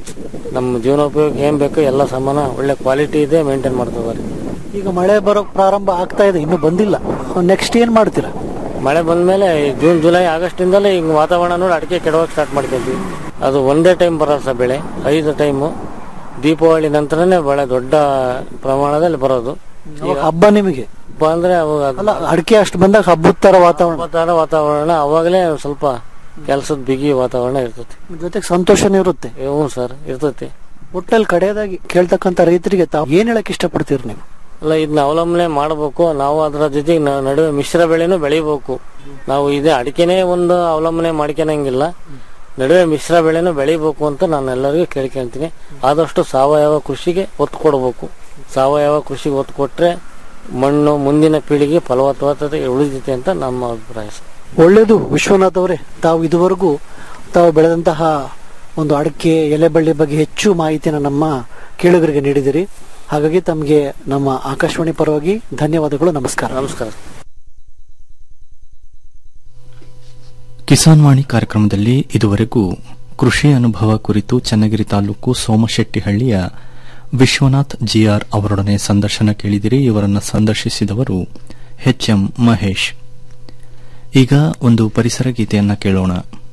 ನಮ್ಮ ಜೀವನೋಪಯೋಗಕ್ಕೆ ಏನ್ ಬೇಕು ಎಲ್ಲ ಸಾಮಾನು ಒಳ್ಳೆ ಕ್ವಾಲಿಟಿ ಇದೆ ಮೇಂಟೈನ್ ಮಾಡ್ತಿದ್ದಾರೆ ಈಗ ಮಳೆ ಬರೋಕ್ ಪ್ರಾರಂಭ ಆಗ್ತಾ ಇದೆ ಇನ್ನು ಬಂದಿಲ್ಲ ನೆಕ್ಸ್ಟ್ ಏನ್ ಮಾಡ್ತೀರಾ ಮಳೆ ಬಂದ್ಮೇಲೆ ಜೂನ್ ಜುಲೈ ಆಗಸ್ಟ್ ಇಂದಲೇ ಹಿಂಗ್ ವಾತಾವರಣ ನೋಡಿ ಅಡಿಕೆ ಕೆಡೋಕೆ ಸ್ಟಾರ್ಟ್ ಮಾಡ್ಕೊಂತೀವಿ ಅದು ಒಂದೇ ಟೈಮ್ ಬರಲ್ಲ ಸರ್ ಬೆಳೆ ಐದು ಟೈಮು ದೀಪಾವಳಿ ನಂತರನೇ ಬಹಳ ದೊಡ್ಡ ಪ್ರಮಾಣದಲ್ಲಿ ಬರೋದು ಅವಾಗ ಹಬ್ಬ ನಿಮಗೆ ಹಬ್ಬ ಅಂದ್ರೆ ಅವಾಗ ಅದು ಅಲ್ಲ ಅಡಿಕೆ ಅಷ್ಟು ಬಂದಾಗ ಹಬ್ಬದ ತರ ವಾತಾವರಣ ಹಬ್ಬದ ವಾತಾವರಣ ಅವಾಗಲೇ ಒಂದ್ ಸ್ವಲ್ಪ ಕೆಲಸದ ಬಿಗಿ ವಾತಾವರಣ ಇರ್ತೈತಿ ಜೊತೆಗೆ ಸಂತೋಷನೂ ಇರುತ್ತೆ ಹ್ಞೂ ಸರ್ ಇರ್ತೈತಿ ಒಟ್ಟಲ್ಲಿ ಕಡೆಯದಾಗಿ ಕೇಳ್ತಕ್ಕಂತ ರೈತರಿಗೆ ತಾವು ಏನ್ ಹೇಳಕ್ ಇಷ್ಟಪಡ್ತೀರಿ ನೀವು ಅಲ್ಲ ಇದನ್ನ ಅವಲಂಬನೆ ಮಾಡಬೇಕು ನಾವು ಅದರ ಜೊತೆಗೆ ನ- ನಡುವೆ ಮಿಶ್ರ ಬೆಳೆನೂ ಬೆಳಿಬೇಕು ನಾವು ಇದೇ ಅಡಿಕೆನೇ ಒಂದು ಅವಲಂಬನೆ ಮಾಡ್ಕೊಳಂಗಿಲ್ಲ ನಡುವೆ ಮಿಶ್ರ ಬೆಳೆನೂ ಬೆಳಿಬೇಕು ಅಂತ ನಾನು ಎಲ್ಲರಿಗೂ ಕೇಳ್ಕೊಂತೀನಿ ಆದಷ್ಟು ಸಾವಯವ ಕೃಷಿಗೆ ಒತ್ತು ಕೊಡಬೇಕು ಸಾವಯವ ಕೃಷಿಗೆ ಒತ್ತು ಕೊಟ್ರೆ ಮಣ್ಣು ಮುಂದಿನ ಪೀಳಿಗೆ ಫಲವತ್ತತೆ ಉಳಿದೈತೆ ಅಂತ ನಮ್ಮ ಅಭಿಪ್ರಾಯ ಸರ್ ಒಳ್ಳೇದು ವಿಶ್ವನಾಥ್ ಅವರೇ ತಾವು ಇದುವರೆಗೂ ತಾವು ಬೆಳೆದಂತಹ ಒಂದು ಅಡಿಕೆ ಎಲೆ ಬಳ್ಳಿ ಬಗ್ಗೆ ಹೆಚ್ಚು ಮಾಹಿತಿಯನ್ನು ನಮ್ಮ ಕೇಳುಗರಿಗೆ ನೀಡಿದಿರಿ ಹಾಗಾಗಿ ತಮಗೆ ನಮ್ಮ ಆಕಾಶವಾಣಿ ಪರವಾಗಿ ಧನ್ಯವಾದಗಳು ನಮಸ್ಕಾರ ನಮಸ್ಕಾರ ಕಿಸಾನ್ ವಾಣಿ ಕಾರ್ಯಕ್ರಮದಲ್ಲಿ ಇದುವರೆಗೂ ಕೃಷಿ ಅನುಭವ ಕುರಿತು ಚನ್ನಗಿರಿ ತಾಲೂಕು ಸೋಮಶೆಟ್ಟಿಹಳ್ಳಿಯ ವಿಶ್ವನಾಥ್ ಜಿಆರ್ ಅವರೊಡನೆ ಸಂದರ್ಶನ ಕೇಳಿದಿರಿ ಇವರನ್ನು ಸಂದರ್ಶಿಸಿದವರು ಎಚ್ಎಂ ಮಹೇಶ್ ಈಗ ಒಂದು ಪರಿಸರ ಗೀತೆಯನ್ನ ಕೇಳೋಣ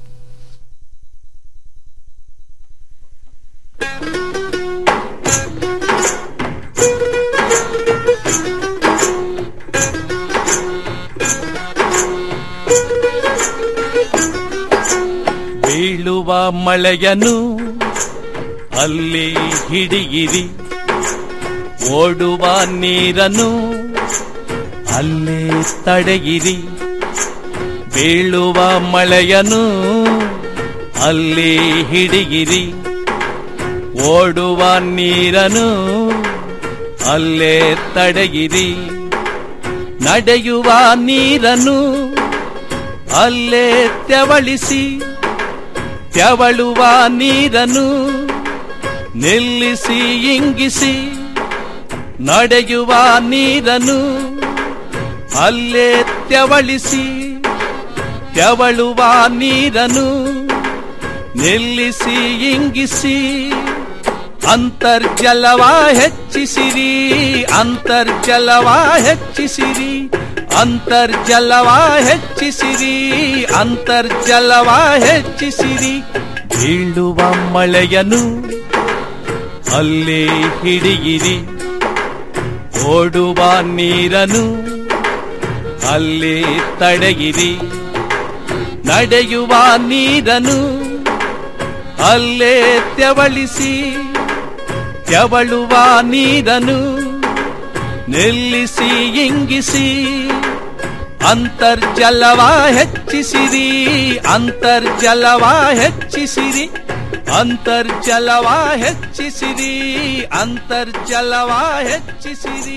ಬೀಳುವ ಮಳೆಯನು ಅಲ್ಲಿ ಹಿಡಿಯಿರಿ ಓಡುವ ನೀರನ್ನು ಅಲ್ಲೇ ತಡೆಯಿರಿ ಬೀಳುವ ಮಳೆಯನು ಅಲ್ಲಿ ಹಿಡಿಯಿರಿ ಓಡುವ ನೀರನ್ನು ಅಲ್ಲೇ ತಡೆಯಿರಿ ನಡೆಯುವ ನೀರನ್ನು ಅಲ್ಲೇ ತೆವಳಿಸಿ ತೆವಳುವ ನೀರನ್ನು ನಿಲ್ಲಿಸಿ ಇಂಗಿಸಿ ನಡೆಯುವ ನೀರನ್ನು ಅಲ್ಲೇ ತೆವಳಿಸಿ ತೆವಳುವ ನೀರನ್ನು ನಿಲ್ಲಿಸಿ ಇಂಗಿಸಿ ಅಂತರ್ಜಲವ ಹೆಚ್ಚಿಸಿರಿ ಅಂತರ್ಜಲವ ಹೆಚ್ಚಿಸಿರಿ ಅಂತರ್ಜಲವ ಹೆಚ್ಚಿಸಿರಿ ಅಂತರ್ಜಲವ ಹೆಚ್ಚಿಸಿರಿ ಬೀಳುವ ಮಳೆಯನು ಅಲ್ಲಿ ಹಿಡಿಯಿರಿ ಓಡುವ ನೀರನು ಅಲ್ಲಿ ತಡೆಯಿರಿ ನಡೆಯುವ ನೀರನು ಅಲ್ಲೇ ತೆವಳಿಸಿ ತೆವಳುವ ನೀರನು ನಿಲ್ಲಿಸಿ ಇಂಗಿಸಿ ಅಂತರ್ಜಲವ ಹೆಚ್ಚಿಸಿರಿ ಅಂತರ್ಜಲವ ಹೆಚ್ಚಿಸಿರಿ ಅಂತರ್ಜಲವ ಹೆಚ್ಚಿಸಿರಿ ಅಂತರ್ಜಲವ ಹೆಚ್ಚಿಸಿರಿ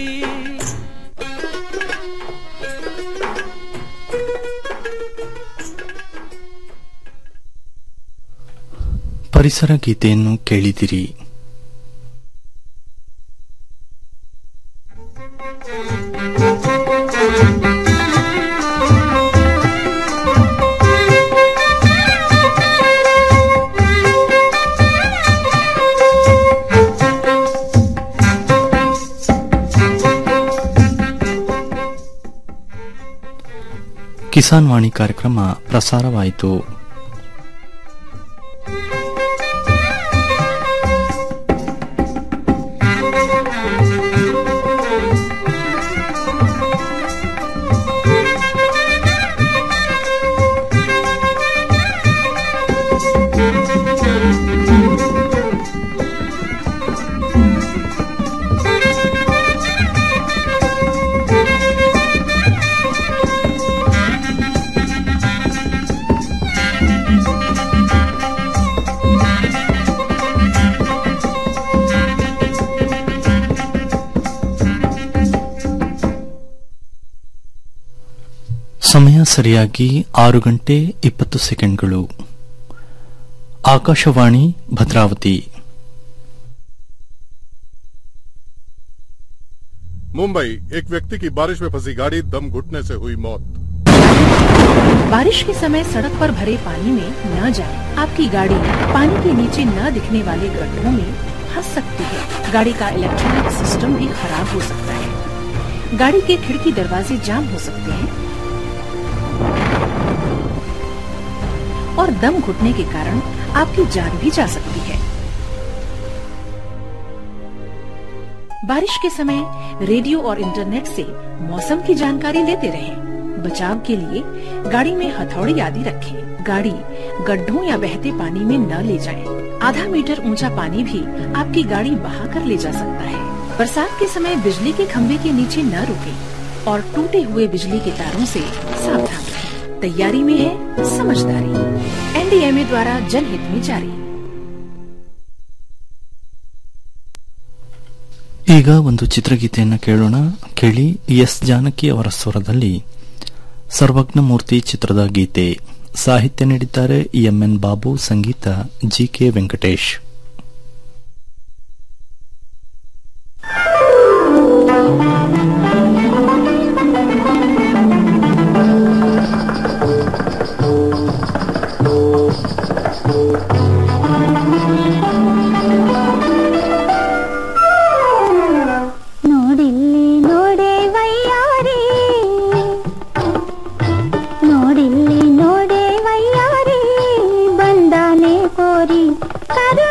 ಪರಿಸರ ಗೀತೆಯನ್ನು ಕೇಳಿದಿರಿ ಕಿಸಾನ್ ವಾಣಿ ಕಾರ್ಯಕ್ರಮ ಪ್ರಸಾರವಾಯಿತು ಸಮಯ ಸರಿಯಾಗಿ ಆರು ಗಂಟೆ ಇಪ್ಪತ್ತು ಸೆಕೆಂಡ್ಗಳು ಆಕಾಶವಾಣಿ ಭದ್ರಾವತಿ मुंबई एक व्यक्ति की बारिश में फंसी गाड़ी दम घुटने से हुई मौत बारिश के समय सड़क पर भरे पानी में न जाएं। आपकी गाड़ी पानी के नीचे न दिखने वाले गड्ढों में फंस सकती है गाड़ी का इलेक्ट्रॉनिक सिस्टम भी खराब हो सकता है गाड़ी के खिड़की दरवाजे जाम हो सकते हैं और दम घुटने के कारण आपकी जान भी जा सकती है बारिश के समय रेडियो और इंटरनेट से मौसम की जानकारी लेते रहें। बचाव के लिए गाड़ी में हथौड़ी आदि रखें। गाड़ी गड्ढों या बहते पानी में न ले जाएं। आधा मीटर ऊंचा पानी भी आपकी गाड़ी बहा कर ले जा सकता है बरसात के समय बिजली के खंभे के नीचे न रुकें और टूटे हुए बिजली के तारों से सावधान रहें। तैयारी में है समझदारी एनडीएमए द्वारा जनहित में जारी ಈಗ ಒಂದು ಚಿತ್ರಗೀತೆಯನ್ನು ಕೇಳೋಣ ಕೇಳಿ ಎಸ್ ಜಾನಕಿ ಅವರ ಸ್ವರದಲ್ಲಿ ಸರ್ವಜ್ಞ ಮೂರ್ತಿ ಚಿತ್ರದ ಗೀತೆ ಸಾಹಿತ್ಯ ನೀಡಿದ್ದಾರೆ ಎಂಎನ್ ಬಾಬು ಸಂಗೀತ ಜಿ ಕೆ ವೆಂಕಟೇಶ್ ನೋಡಿಲ್ಲಿ ನೋಡೆ ವಯ್ಯಾರಿ ನೋಡಿಲ್ಲಿ ನೋಡೆ ವಯ್ಯಾರಿ ಬಂದಾನೆ ಕೋರಿ ಕರು